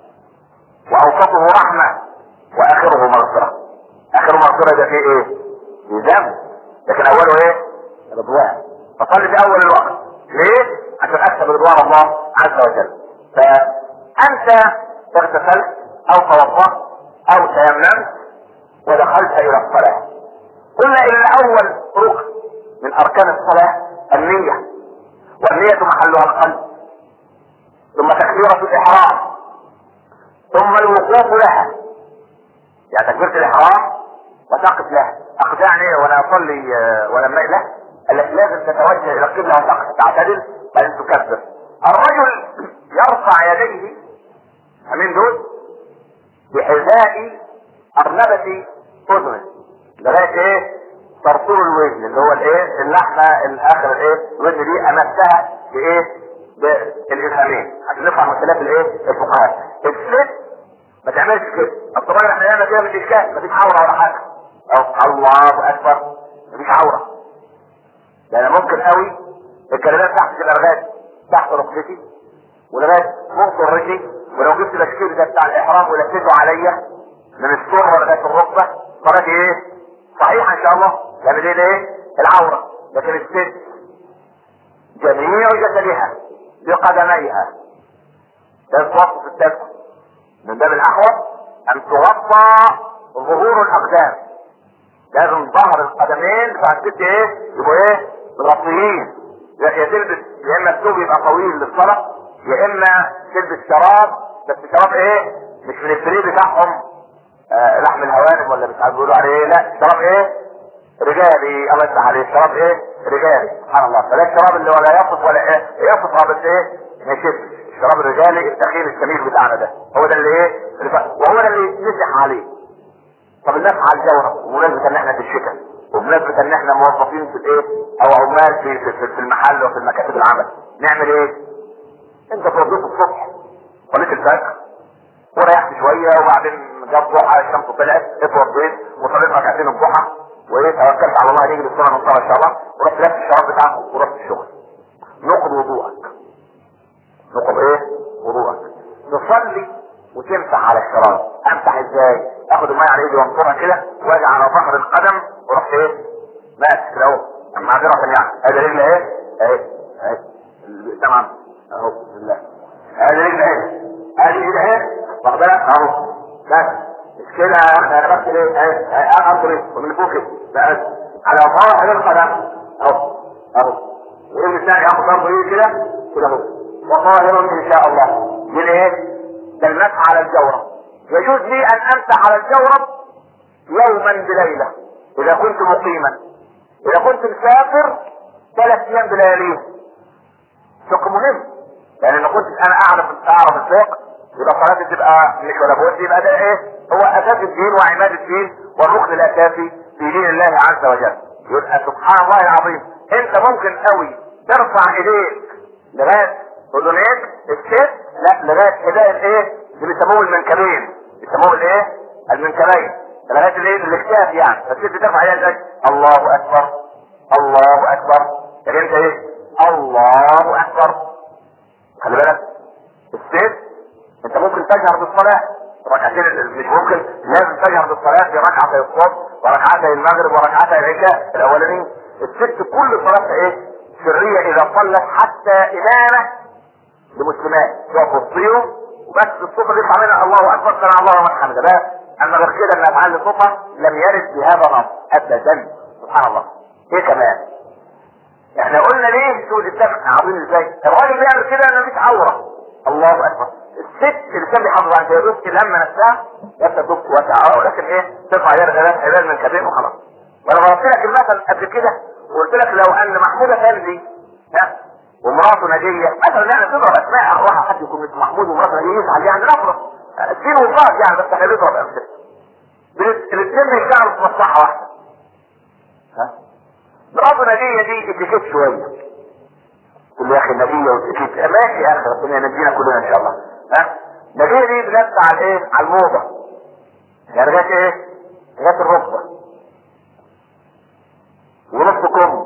واوسطه رحمه واخره مغفره اخره مغفره ده فيه ايه؟ في ذنب لكن اوله ايه؟ رضوان فصلي في اول الوقت ليه؟ عشان اكسب رضوان الله عز وجل فانت اغتسلت او توضأت او تيممت ودخلت الى الصلاة قلنا ان اول ركن من اركان الصلاة النية والنية محلها القلب ثم تكبيرة الاحرام ثم الوقوف لها يعني تكبيرة الاحرام وتقف لها اقف يعني إيه وانا اصلي آه، وانا ما لا التي لازم تتوجه الى القبلة وتقف تعتدل بعدين تكبر الرجل يرفع يديه من دول بحذاء أرنبة أذنه لغاية إيه؟ صرصور الوزن اللي هو الإيه؟ اللحمة الآخر الإيه؟ الوزن دي أمسها بإيه؟ بالإلهامين عشان نفهم من خلاف الإيه؟ الفقهاء. الست ما تعملش كده، أصل الراجل إحنا نعمل كده مش إشكال، مفيش عورة ولا حاجة. أو الله أكبر مفيش عورة. لأن ممكن قوي الكلمات تحت تبقى لغاية تحت ركبتي ولغاية ممكن رجلي ولو جبت الاشكيل ده بتاع الاحرام ولفيته عليا من السره لغايه الركبه صلاتي ايه؟ صحيحه ان شاء الله لان دي ايه؟ العوره لكن الست جميع جسدها بقدميها تتوقف التسع من باب الاحوط ان تغطى ظهور الاقدام لازم ظهر القدمين بتاع الست ايه؟ يبقوا ايه؟ مغطيين يا تلبس يا اما الثوب يبقى طويل للصلاه يا اما تلبس شراب بس شراب ايه مش من الفريق بتاعهم آه لحم الهوانم ولا مش عارف بيقولوا عليه ايه لا شراب ايه رجالي الله يفتح عليه شراب ايه رجالي سبحان الله فده الشراب اللي ولا يقف ولا ايه يقف اه بس ايه ما يشفش الشراب الرجالي التخين الجميل بتاعنا ده هو ده اللي ايه اللي ف- وهو ده اللي نسح عليه طب الناس على الجورة وبمناسبة ان احنا في الشتاء وبمناسبة ان احنا موظفين في الايه او عمال في, في, في المحل وفي المكاتب العمل نعمل ايه انت توضيت الصبح صليت الفجر وريحت شويه وبعدين جاب ضحى الشمس طلعت اتوضيت وصليت ركعتين الضحى وايه توكلت على الله هنيجي للصلاه من ان شاء الله ورحت لابس الشراب بتاعك ورحت الشغل نقض وضوءك نقض ايه وضوءك تصلي وتمسح على الشراب امسح ازاي اخد الميه على ايدي وانطرها كده واجي على ظهر القدم واروح ايه ماسك كده اهو معذره يعني ادي رجل ايه اهي اهي تمام اهو بسم الله ادي رجل اهي ادي ايد اهي واخد بالك اهو بس مش كده انا بس ايه اهي اهي انظر ومن فوق كده بس على ظهر القدم اهو اهو وايه الثاني اخد برضه ايه كده كده اهو وظاهر ان شاء الله من ايه ده المسح على الجورب يجوز لي ان امسح على الجورب يوما بليله اذا كنت مقيما اذا كنت مسافر ثلاث ايام بلياليهم فقه مهم يعني لو كنت انا اعرف اعرف الفقه يبقى صلاتي تبقى مش ولا بد يبقى ده ايه هو اساس الدين وعماد الدين والركن الاساسي في دين الله عز وجل يبقى سبحان الله العظيم انت ممكن قوي ترفع ايديك لغايه اذنيك الست لا لغايه حذاء الايه اللي بيسموه المنكبين بيسموه الايه المنكبين لغايه الايه الاكتاف يعني فالست ترفع ايديها الله اكبر الله اكبر لكن انت ايه الله اكبر خلي بالك الست انت ممكن تجهر بالصلاة ركعتين مش ممكن لازم تجهر بالصلاة في ركعتي الصبح وركعتي المغرب وركعتي العشاء الاولانيين الست كل صلاتها ايه سرية اذا صلت حتى امامة لمسلمات يقف وسطيهم وبس الصوت اللي يطلع منها الله اكبر سمع الله ومن حمده بس اما غير كده ان افعال صوتها لم يرد بهذا نص ابدا سبحان الله ايه كمان احنا قلنا ليه سوء الدفع عظيم ازاي الراجل بيعمل كده ان مفيش عوره الله اكبر الست اللي كان بيحافظ على جوزك لما نفسها بس تدك واسعه ولكن ايه ترفع يد ثلاث عباد من كبير وخلاص وانا ضربت لك المثل قبل كده وقلت لك لو ان محمود افندي ها ومراته نجيه مثلا يعني تضرب اسماء واحد حد يكون اسمه محمود ومراته نجيه يزعل يعني نفرض الدين والله يعني بس احنا بنضرب امثله الاثنين بيشتغلوا في مصلحه واحده ها مراته نجيه دي اتيكيت شويه تقول له يا اخي نجيه واتيكيت ماشي يا اخي ربنا ينجينا كلنا ان شاء الله ها نجيه دي بنفس على الايه على الموضه يعني جت ايه جت الركبه ونص كم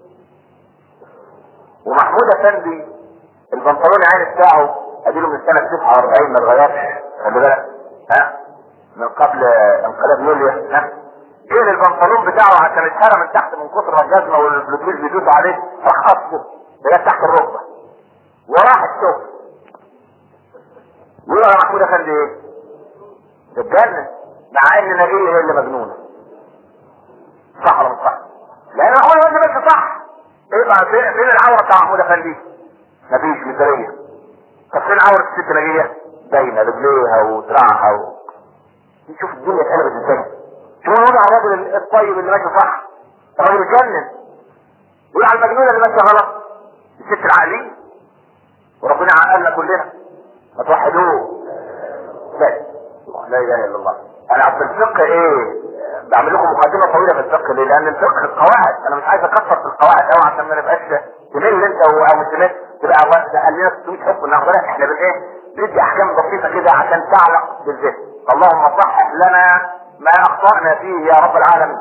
ومحمود افندي البنطلون عين بتاعه اديله من سنه 49 ما اتغيرش خلي بالك ها من قبل انقلاب يوليو ها جه البنطلون بتاعه عشان اتهرى من تحت من كتر الجزمه والفلوتيل بيدوسوا عليه راح خطفه بقى تحت الركبه وراح الشغل يقول يا محمود افندي ايه؟ تتجنن مع ان نبيه هي اللي مجنونه صح ولا مش صح؟ لان محمود افندي بس صح ايه بقى فين فين العوره بتاع محمود افندي؟ مفيش مثاليه طب فين عوره الست نجيه؟ باينه رجليها وذراعها و... شوف الدنيا اتقلبت ازاي شوف وضع الراجل الطيب اللي ماشي صح الراجل اتجنن يقول على المجنونه اللي ماشيه غلط الست العقليه وربنا عقلنا كلنا ما توحدوه لا لا اله الا الله انا في الفقه ايه بعمل لكم مقدمه طويله في الفقه ليه؟ لان الفقه القواعد انا مش عايز اكثر في القواعد قوي عشان ما نبقاش تمل انت او مسلمات تبقى قال لنا 600 حكم ناخد بالك احنا بن ايه؟ بندي احكام بسيطه كده عشان تعلق بالذهن اللهم صحح لنا ما اخطانا فيه يا رب العالمين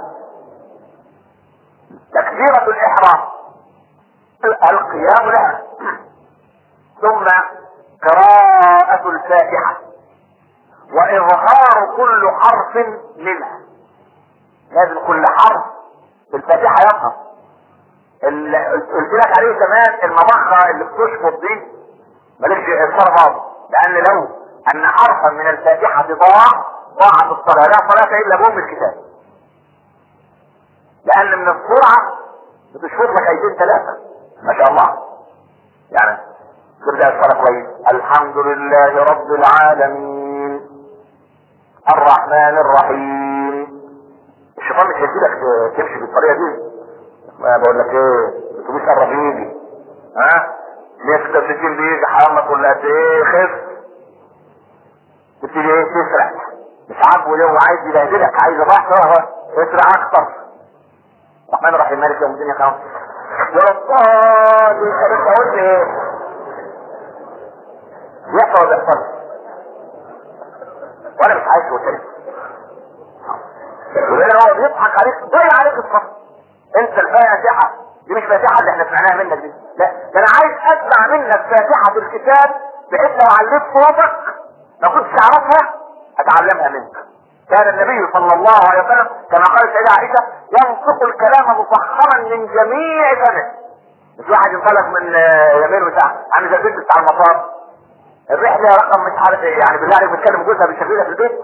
تكبيرة الاحرام القيام لها ثم قراءة الفاتحة وإظهار كل حرف منها لازم كل حرف في الفاتحة يظهر قلت لك عليه زمان المضخة اللي بتشفط دي مالكش إصرار خالص لأن لو أن حرفا من الفاتحة ضاع ضاعت الصلاة لا صلاة إلا بأم الكتاب لأن من السرعة بتشفط لك أيدين ثلاثة ما شاء الله يعني تبدأ الصلاة كويس الحمد لله رب العالمين الرحمن الرحيم الشيطان مش هيسيبك تمشي بالطريقة دي ما بقول لك ايه الاتوبيس قرب يجي ها نفس تفلتين بيجي حرامك ولا قد ايه خف تبتدي ايه تسرع مش عاجبه ليه وعايز يبهدلك عايز راحة اسرع اكتر الرحمن الرحيم مالك يوم الدنيا كام ولا الضالين انت قلت ايه يحصل ولا يحصل وانا مش عايز وكده ولان هو بيضحك عليك ضيع عليك الصف انت الفاتحه دي مش فاتحه اللي احنا سمعناها منك دي لا ده انا عايز اسمع منك فاتحه الكتاب بحيث لو عليت صوتك ما كنتش اعرفها اتعلمها منك كان النبي صلى الله عليه وسلم كما قالت سيدة عائشة ينطق الكلام مفخما من جميع فمه مش واحد ينطلق من يمين بتاع عامل زي البنت بتاع المطار الرحلة رقم مش عارف ايه يعني بالله عليك بتكلم جوزها بالشفيرة في البيت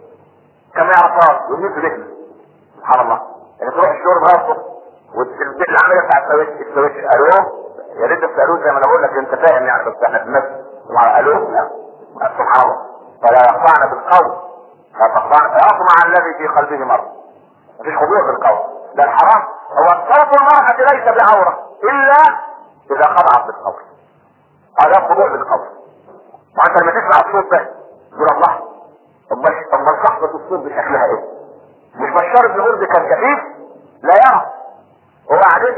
كما يعرفها ومين في بيتنا سبحان الله يعني تروح الشغل غلطه والبيت العملية بتاع السويتش السويتش الو يا ريت تسألوه زي ما انا بقول لك انت فاهم يعني بس احنا في النفس الو لا سبحان الله فلا يخضعن بالقول لا تخضعن فيطمع الذي في قلبه مرض مفيش خضوع بالقول ده الحرام هو صوت المرأة ليس بعورة الا اذا خضعت بالقول هذا خضوع بالقول وانت لما تسمع الصوت ده تقول الله امال امال صحبة الصوت بشكلها ايه؟ مش بشار بن غرز كان كفيف لا يرى وبعدين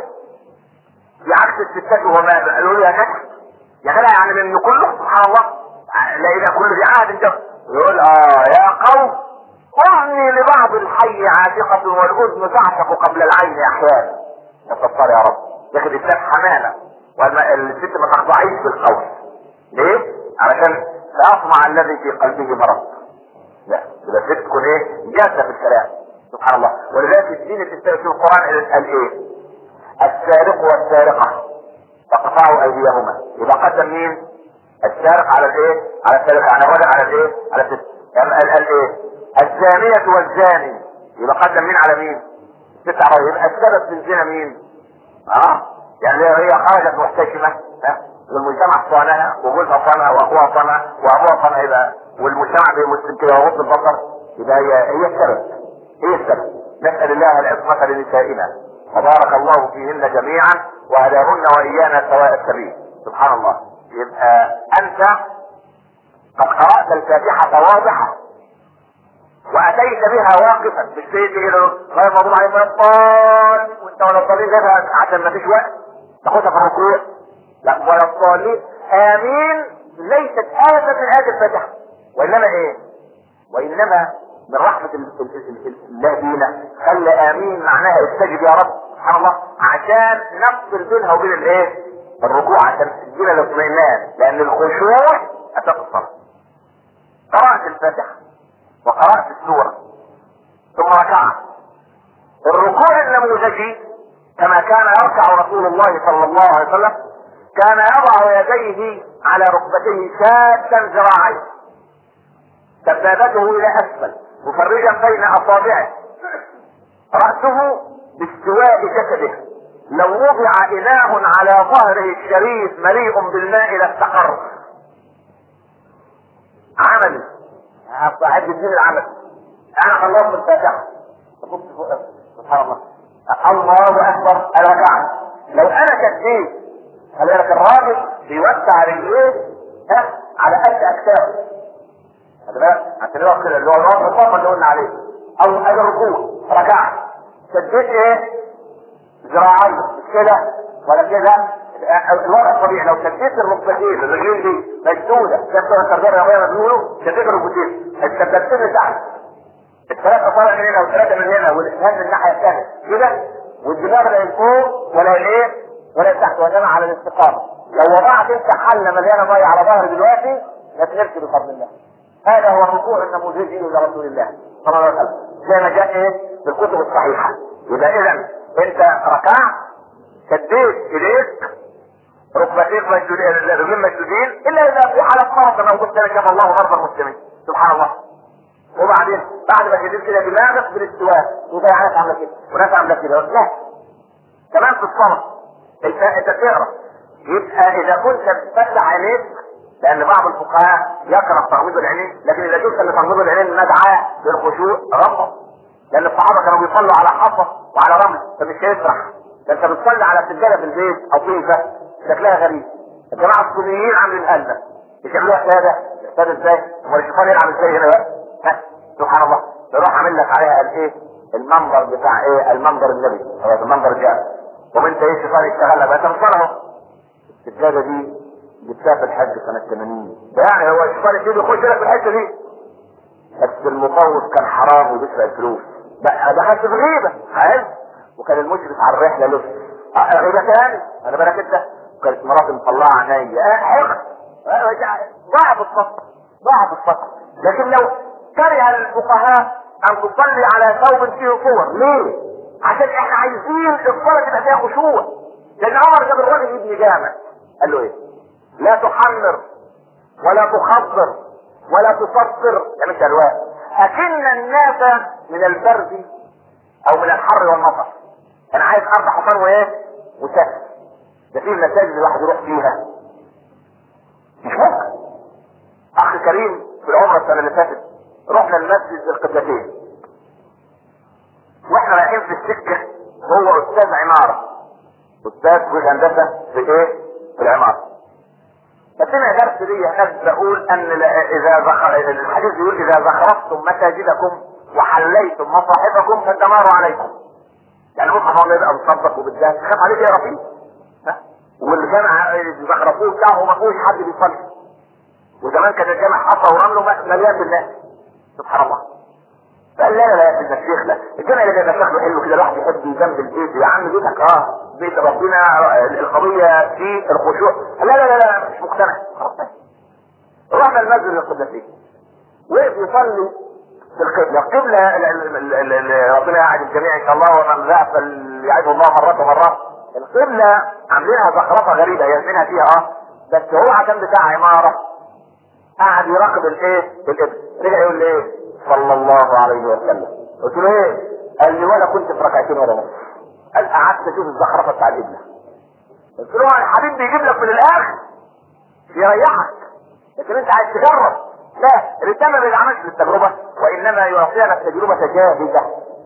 بعكس الستات وهو ما قالوا له يا جدع يا جدع يعني من كله سبحان الله لا الى كل ذي عهد جف يقول اه يا قوم عني لبعض الحي عاتقة والاذن تعشق قبل العين احيانا يا ستار يا رب لكن الاسلام حمامة والست ما تخضعيش بالقول ليه؟ علشان سأطمع الذي في قلبه مرض لا يبقى الست تكون ايه؟ جادة في الكلام سبحان الله ولذلك الدين الاسلامي في القرآن قال ايه؟ السارق والسارقة فقطعوا ايديهما يبقى قدم مين؟ السارق على الايه؟ على السارق على الرجل على الايه؟ على الست قال قال ايه؟ الزانية والزاني يبقى قدم مين على مين؟ ست على يبقى السبب في الزنا مين؟ اه يعني هي خرجت محتشمة ها؟ والمجتمع صانها وجوزها صانها واخوها صانها وابوها صانها يبقى والمجتمع بمسلم كده وغض البصر يبقى هي هي السبب هي السبب نسأل الله العصمة لنسائنا وبارك الله فيهن جميعا وهداهن وايانا سواء السبيل سبحان الله يبقى انت قد قرات الفاتحه واضحه واتيت بها واقفا مش تيجي كده غير الموضوع عليه ولا الضال وانت ولا الضالين جابها عشان ما فيش وقت تاخدها في الركوع لا ولا الضالين امين ليست آية من آيات الفاتحة وإنما إيه؟ وإنما من رحمة ال- ال- ال- ال- الله بينا خلى آمين معناها استجب يا رب سبحان الله عشان نفصل بينها وبين الإيه؟ الركوع عشان تدينا الاطمئنان لأن الخشوع أساس الصلاة قرأت الفاتحة وقرأت السورة ثم ركعت الركوع النموذجي كما كان يركع رسول الله صلى الله عليه وسلم كان يضع يديه على ركبتيه شادا ذراعيه سبابته الى اسفل مفرجا بين اصابعه راسه باستواء جسده لو وضع اناء على ظهره الشريف مليء بالماء لاستقر عملي عد الدين العمل انا خلصت الفاتحه تبص فوق سبحان الله الله اكبر انا ركعت لو انا كديت خلي بالك الراجل بيوسع رجليه ها على قد اكتافه خلي بالك عشان يقف كده اللي هو الوضع الفقر اللي قلنا عليه او ادي الركوع ركعت شديت ايه ذراعي مش كده ولا كده الوضع الطبيعي لو شديت الركبتين الرجلين دي مشدوده كابتن التربيه الرياضيه ما بيقولوا شديت الركبتين الشبكتين لتحت الثلاث اصابع من هنا والثلاثه من هنا والاسهال من الناحيه الثانيه كده والدماغ لا فوق ولا ايه ولا تحت وانما على الاستقامه لو وضعت انت حله مليانه ميه على ظهر دلوقتي ما تنفش بفضل الله هذا هو الركوع النموذجي لرسول الله صلى الله عليه وسلم زي ما جاء ايه في الكتب الصحيحه يبقى اذا انت ركعت شديت ايديك ركبتيك مشدودين الرجلين مشدودين الا اذا في حاله مرض او قلت لك الله مرضى المسلمين سبحان الله وبعدين بعد ما شديت كده دماغك بالاستواء وده ناس عامله كده وناس عامله كده لا كمان في الصلاه انت انت تقرا يبقى اذا كنت بتفتح عينيك لان بعض الفقهاء يكره تغميض العينين لكن اذا جبت ان تغميض العينين مدعاه للخشوع غمض لان الصحابه كانوا بيصلوا على حصى وعلى رمل فمش هيفرح ده انت بتصلي على سجاده في البيت او طيفه شكلها غريب الجماعه الصينيين عاملين هلة يشغلوها ساده ساده ازاي؟ امال الشيطان يلعب ازاي هنا بقى؟ ها؟ سبحان الله يروح عامل لك عليها الايه؟ المنظر بتاع ايه؟ المنظر النبي هو المنظر جاب وانت ايه الشيطان يشتغل لك انت مصنعه السجاده دي جبتها في الحج سنه 80 يعني هو الشيطان يجي يخش لك في الحته دي بس المطوف كان حرام وبيسرق الفلوس بقى دخلت في غيبه حلو وكان المشرف على الرحله لسه آه، غيبه تاني انا بالك انت كانت مراتي مطلعه عينيا آه، حقد آه، ضاع بالصف ضاع بالصف لكن لو كره الفقهاء ان تصلي على ثوب فيه صور ليه؟ عشان احنا عايزين الصلاه تبقى فيها خشوع لان عمر جاب الراجل ابن جامع قال له ايه؟ لا تحمر ولا تخضر ولا تصفر ده مش الوان اكن الناس من البرد او من الحر والمطر انا عايز اربع حصان وايه وسهل ده في مساجد الواحد يروح فيها مش ممكن اخ كريم في العمره السنه اللي فاتت رحنا المسجد القبلتين واحنا رايحين في السكه هو استاذ عماره استاذ في هندسه في ايه في العماره فسمع درس لي هناك بقول ان لا- اذا زخر الحديث يقول اذا زخرفتم مساجدكم وحليتم مصاحفكم فالدمار عليكم يعني مصحف الله يبقى مصدق وبالذات خاف عليك يا رفيق ها؟ واللي كان ع- زخرفوه بتاعه ما فيهوش حد بيصلي وزمان كان الجامع حصى ورمله م- مليان بالناس سبحان الله فقال لا لا لا يا سيدنا الشيخ لا الجامع اللي بيبقى شكله حلو كده الواحد يحب جنب البيت يا عم بيتك اه بيت ربنا آه، القضيه في الخشوع لا لا لا لا مش مقتنع خلاص بس. رحنا المسجد القبلتين وقف يصلي في القبله القبله ال- ال- ال- ال- ال- ربنا يعد الجميع ان شاء الله ومن ذا فليعده الله مرات ومرات القبله عاملينها زخرفه غريبه يرمينها فيها اه بس هو عشان بتاع عماره قعد يراقب الايه الابن رجع يقول لي ايه صلى الله عليه وسلم قلت له ايه قال لي ولا كنت في ركعتين ولا نص قال قعدت اشوف الزخرفه بتاع الابن قلت له الحبيب بيجيب لك من الاخر يريحك لكن انت عايز تجرب لا الانسان ما بيتعملش للتجربه وانما يعطينا التجربه جاهزه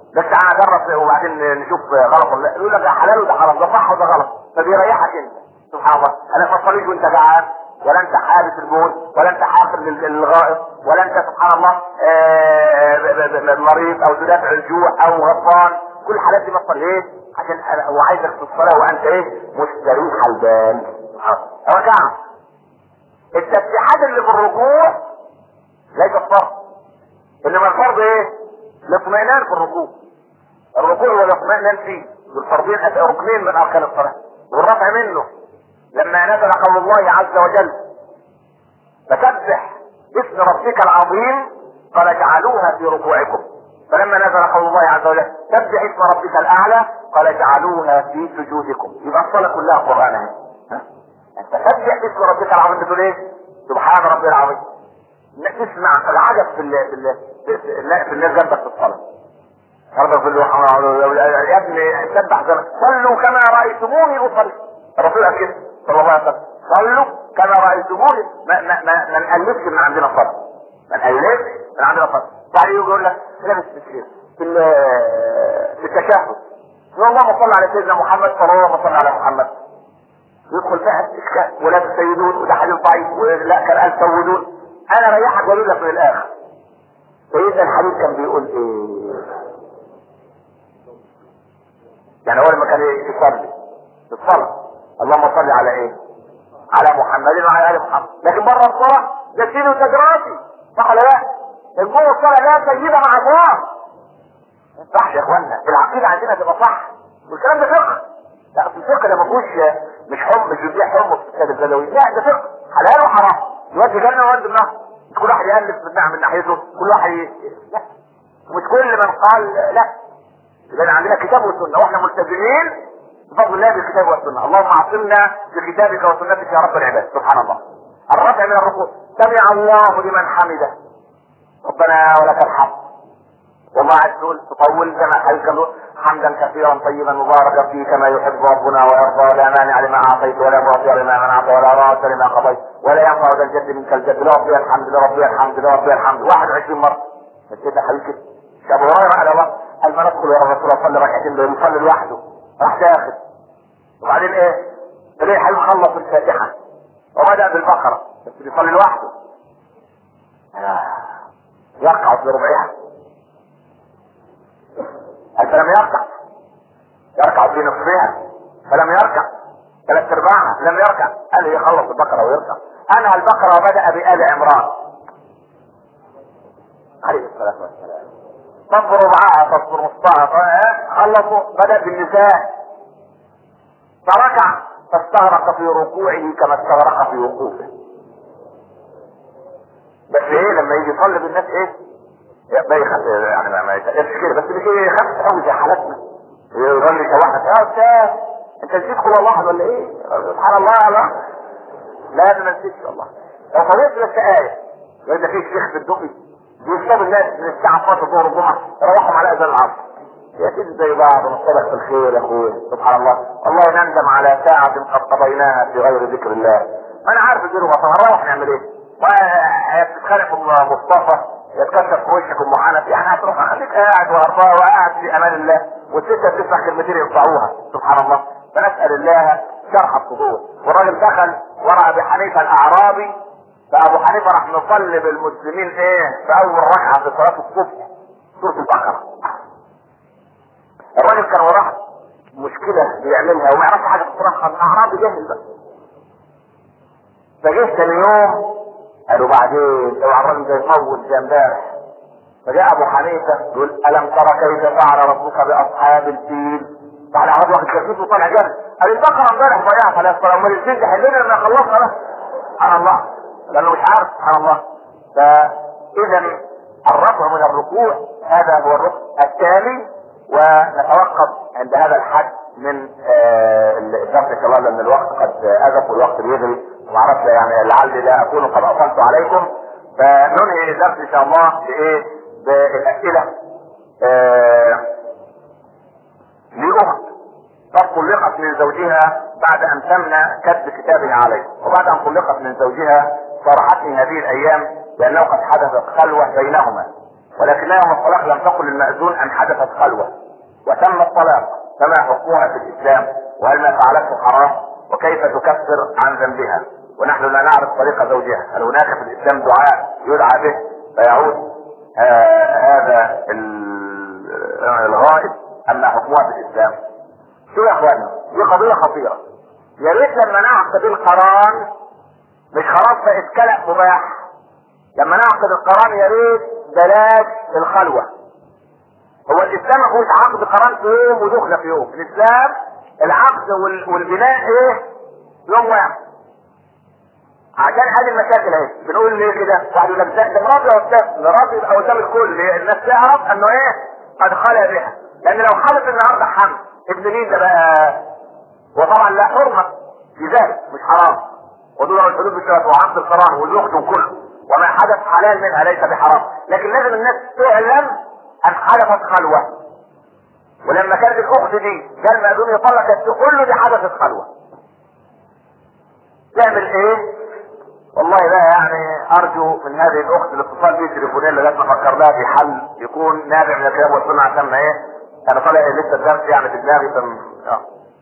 بس انا اجرب وبعدين نشوف غلط ولا لا. يقول لك ده حلال وده حرام ده صح وده غلط فبيريحك انت سبحان الله انا ما تصليش وانت جعان ولا انت حابس البول ولا انت حافر لل- للغائط ولا انت سبحان الله آه، ب- ب- ب- مريض او تدافع الجوع او غضبان كل الحالات دي ما تصليش عشان أنا- هو عايزك في الصلاه وانت ايه مستريح البال سبحان الله. ركعه التسبيحات اللي في الركوع ليست فرض انما الفرض ايه؟ الاطمئنان في الركوع الركوع والاطمئنان فيه والفرضين أس- ركنين من اركان الصلاه والرفع منه لما نزل قول الله عز وجل فسبح اسم ربك العظيم قال اجعلوها في ركوعكم فلما نزل قول الله عز وجل سبح اسم ربك الاعلى قال اجعلوها في سجودكم يبقى الصلاه كلها قران اهي ها؟ انت سبح اسم ربك العظيم بتقول ايه؟ سبحان ربي العظيم لا تسمع العجب في ال في ال في الناس جنبك في الصلاه ربك في اللوحة يا ابني سبح زمان صلوا كما رأيتموني أصلي الرسول قال كده صلى الله عليه وسلم صلوا كما رأيتموني ما ما ما, ما نألفش من عندنا صلاة ما نألفش من عندنا صلاة بعدين يجي يقول لك لابس تشريف في ال- في التشهد يقول اللهم صل على سيدنا محمد صلى الله عليه وسلم على محمد يدخل بقى اشكال ولا تسيدون وده حديث ضعيف ولا كان قال سودون انا ريحك واقول لك من الاخر سيدنا الحبيب كان بيقول ايه يعني هو لما كان يصلي في الصلاة اللهم صل على ايه على محمد وعلى ال محمد لكن بره الصلاة يسير وتجراتي صح ولا لا جوه الصلاة لا سيدة مع الله ما ينفعش يا اخوانا العقيدة عندنا تبقى صح والكلام ده فقه لا اصل الفقه ده ما فيهوش مش حم مش بيبيع حم في الكتاب البدوي لا ده فقه حلال وحرام يودي جنة ويودي النار كل واحد يألف بالنعم من ناحيته كل واحد ي... لا ومش كل من قال لا لان عندنا كتاب وسنه واحنا ملتزمين بفضل الله بالكتاب والسنه اللهم اعصمنا بكتابك وسنتك يا رب العباد سبحان الله الرفع من الركوع سمع الله لمن حمده ربنا ولك الحمد والله عز وجل تطول زي ما حديث كان بيقول حمدا كثيرا طيبا مباركا فيه كما يحب ربنا ويرضى لا مانع لما اعطيت ولا معطي لما منعت ولا راد لما قضيت ولا ينفع ذا الجد منك الجد لربي الحمد لربي الحمد لربي الحمد 21 مره بس كده حبيبي كده مش ابو هريره على الله قال ما ندخل يا رسول الله صلى ركعتين دول يصلي لوحده راح داخل وبعدين ايه؟ تلاقي حبيب خلص الفاتحه وبدا بالبقره بس بيصلي لوحده آه. يقعد بربعها قال فلم يركع يركع في نصفها فلم يركع ثلاث ارباعها لم يركع قال لي يخلص البقره ويركع انهى البقره وبدا بال عمران عليه الصلاه والسلام تصبر ربعها تصبر نصفها خلصوا بدا بالنساء فركع فاستغرق في ركوعه كما استغرق في وقوفه بس ايه لما يجي يصلي بالناس ايه ما يخاف يعني ما ما يتقلش كده بس مش يخاف قوي زي حالتنا يظل يشوحك يا استاذ انت نسيت كل الله ولا ايه؟ سبحان الله لا لا ما نسيتش والله لو طريقت بس آية يقول ده في شيخ في الدقي بيصاب الناس من الساعة 12 الظهر الجمعة يروحهم على أذان العصر يا سيدي زي بعض ونصطلح في الخير يا اخويا سبحان الله والله نندم على ساعة قد قضيناها في غير ذكر الله ما انا عارف الدين وطن هنروح نعمل ايه؟ وهتتخانق ام مصطفى يتكسر في وشك ام حنف يعني هتروح خليك قاعد وهربان وقاعد في امان الله والستة بتسمع كلمتين يقطعوها سبحان الله فنسأل الله شرح الصدور والراجل دخل ورا ابي حنيفه الاعرابي فابو حنيفه راح نصلي بالمسلمين ايه في اول ركعه في صلاه الصبح سوره البقره الراجل كان وراه مشكله بيعملها وما يعرفش حاجه في القران الاعرابي جاهل بقى فجه ثاني يوم قالوا بعدين اوعى الراجل ده يطول زي امبارح فجاء ابو حنيفه يقول الم ترى كيف فعل ربك باصحاب الفيل بعد عرض واحد كفيف وطلع جري قال البقره امبارح ضيعها ثلاث صلاه امال الفيل تحلنا لما خلصنا بس سبحان الله لانه مش عارف سبحان الله فاذا الرفع من الركوع هذا هو الركن الثاني ونتوقف عند هذا الحد من آه الدرس ان شاء الله لان الوقت قد اذف والوقت بيجري وما اعرفش يعني لعلي لا اكون قد اطلت عليكم فننهي الدرس ان شاء الله بايه؟ بالاسئله آه لاخت قد طلقت من زوجها بعد ان تم كتب كتابه عليه وبعد ان طلقت من زوجها صرحتني هذه الايام بانه قد حدثت خلوه بينهما ولكن يوم الطلاق لم تكن المأذون ان حدثت خلوة وتم الطلاق فما حكمها في الاسلام وهل ما فعلته حرام وكيف تكفر عن ذنبها ونحن لا نعرف طريق زوجها هل هناك في الاسلام دعاء يدعى به فيعود آه هذا ال- الغائب ام ما حكمها في الاسلام شو يا اخوانا دي قضيه خطيره يا ريت لما نعقد القران مش خلاص بقت كلام مباح لما نعقد القران يا ريت بلاش الخلوه هو الاسلام ما فيهوش عقد قران في يوم ودخله في يوم الاسلام العقد وال- والبناء ايه يوم واحد عشان هذه المشاكل اهي بنقول ليه كده واحد يقول لك ده ده راضي يا استاذ ده راضي يبقى قدام الكل ليه؟ الناس تعرف انه ايه قد خلى بها لان لو حدث النهارده حمل ابن مين ده بقى وطبعا لا حرمه في ذلك مش حرام ودول الحدود بالشرط وعقد القران والزخت وكله وما حدث حلال منها ليس بحرام لكن لازم الناس تعلم ان حدثت خلوه ولما كانت الاخت دي قال مأذون يطلق كانت تقول له دي حدثت خلوه تعمل ايه والله لا يعني ارجو من هذه الاخت الاتصال بي تليفونيا لغايه ما افكر لها في حل يكون نابع من الكلام والسنه عشان ما ايه انا طالع لسه الدرس يعني في دماغي فم... آه.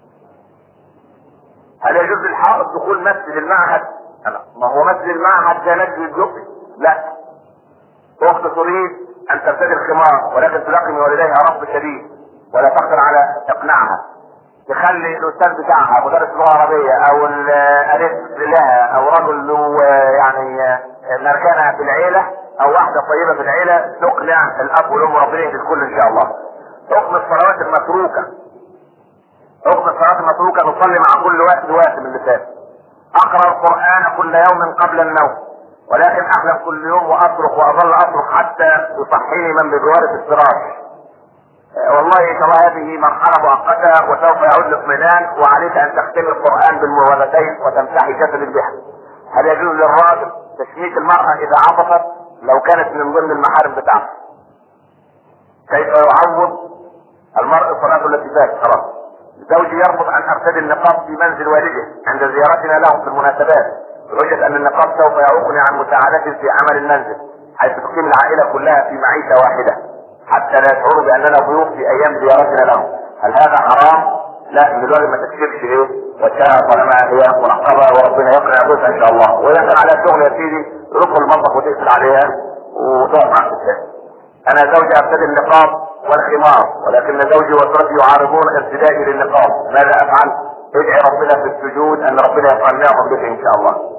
هل يجوز للحائط دخول مسجد المعهد؟ أنا. ما هو مسجد المعهد ده مسجد الجبري لا اخت تريد ان ترتدي الخمار ولكن تلاقي من والديها رفض شديد ولا تقدر على اقناعها تخلي الاستاذ بتاعها مدرس لغه عربيه او الالف لها او رجل له يعني مركانه في العيله او واحده طيبه في العيله تقنع الاب والام ربنا يهدي الكل ان شاء الله. حكم الصلوات المتروكه حكم الصلاه المتروكه نصلي مع كل وقت وقت من اللي فات. اقرا القران كل يوم قبل النوم ولكن احلم كل يوم واصرخ واظل اصرخ حتى يصحيني من بجوار في الفراش. والله ان شاء الله هذه مرحلة مؤقتة وسوف يعود الاطمئنان وعليك ان تختم القرآن بالموالتين وتمسحي جسدك بها. هل يجوز للراجل تشميت المرأة اذا عطفت لو كانت من ضمن المحارم بتاعته؟ كيف يعوض المرء صلاته التي فات خلاص. زوجي يرفض ان ارتدي النقاب في منزل والده عند زيارتنا له في المناسبات بحجة ان النقاب سوف يعوقني عن مساعدته في عمل المنزل حيث تقيم العائلة كلها في معيشة واحدة. حتى لا يشعروا باننا ضيوف في ايام زيارتنا لهم هل هذا حرام؟ لا من دلوقتي ما تكشفش ايه وتشاء طالما هي منقبه وربنا يقنع جوزها ان شاء الله واذا كان عليها شغل يا سيدي تدخل المطبخ وتقفل عليها وتقف مع الستات انا زوجي ارتدي النقاب والخمار ولكن زوجي واسرتي يعارضون ارتدائي للنقاب ماذا افعل؟ ادعي ربنا في السجود ان ربنا يقنعهم به ان شاء الله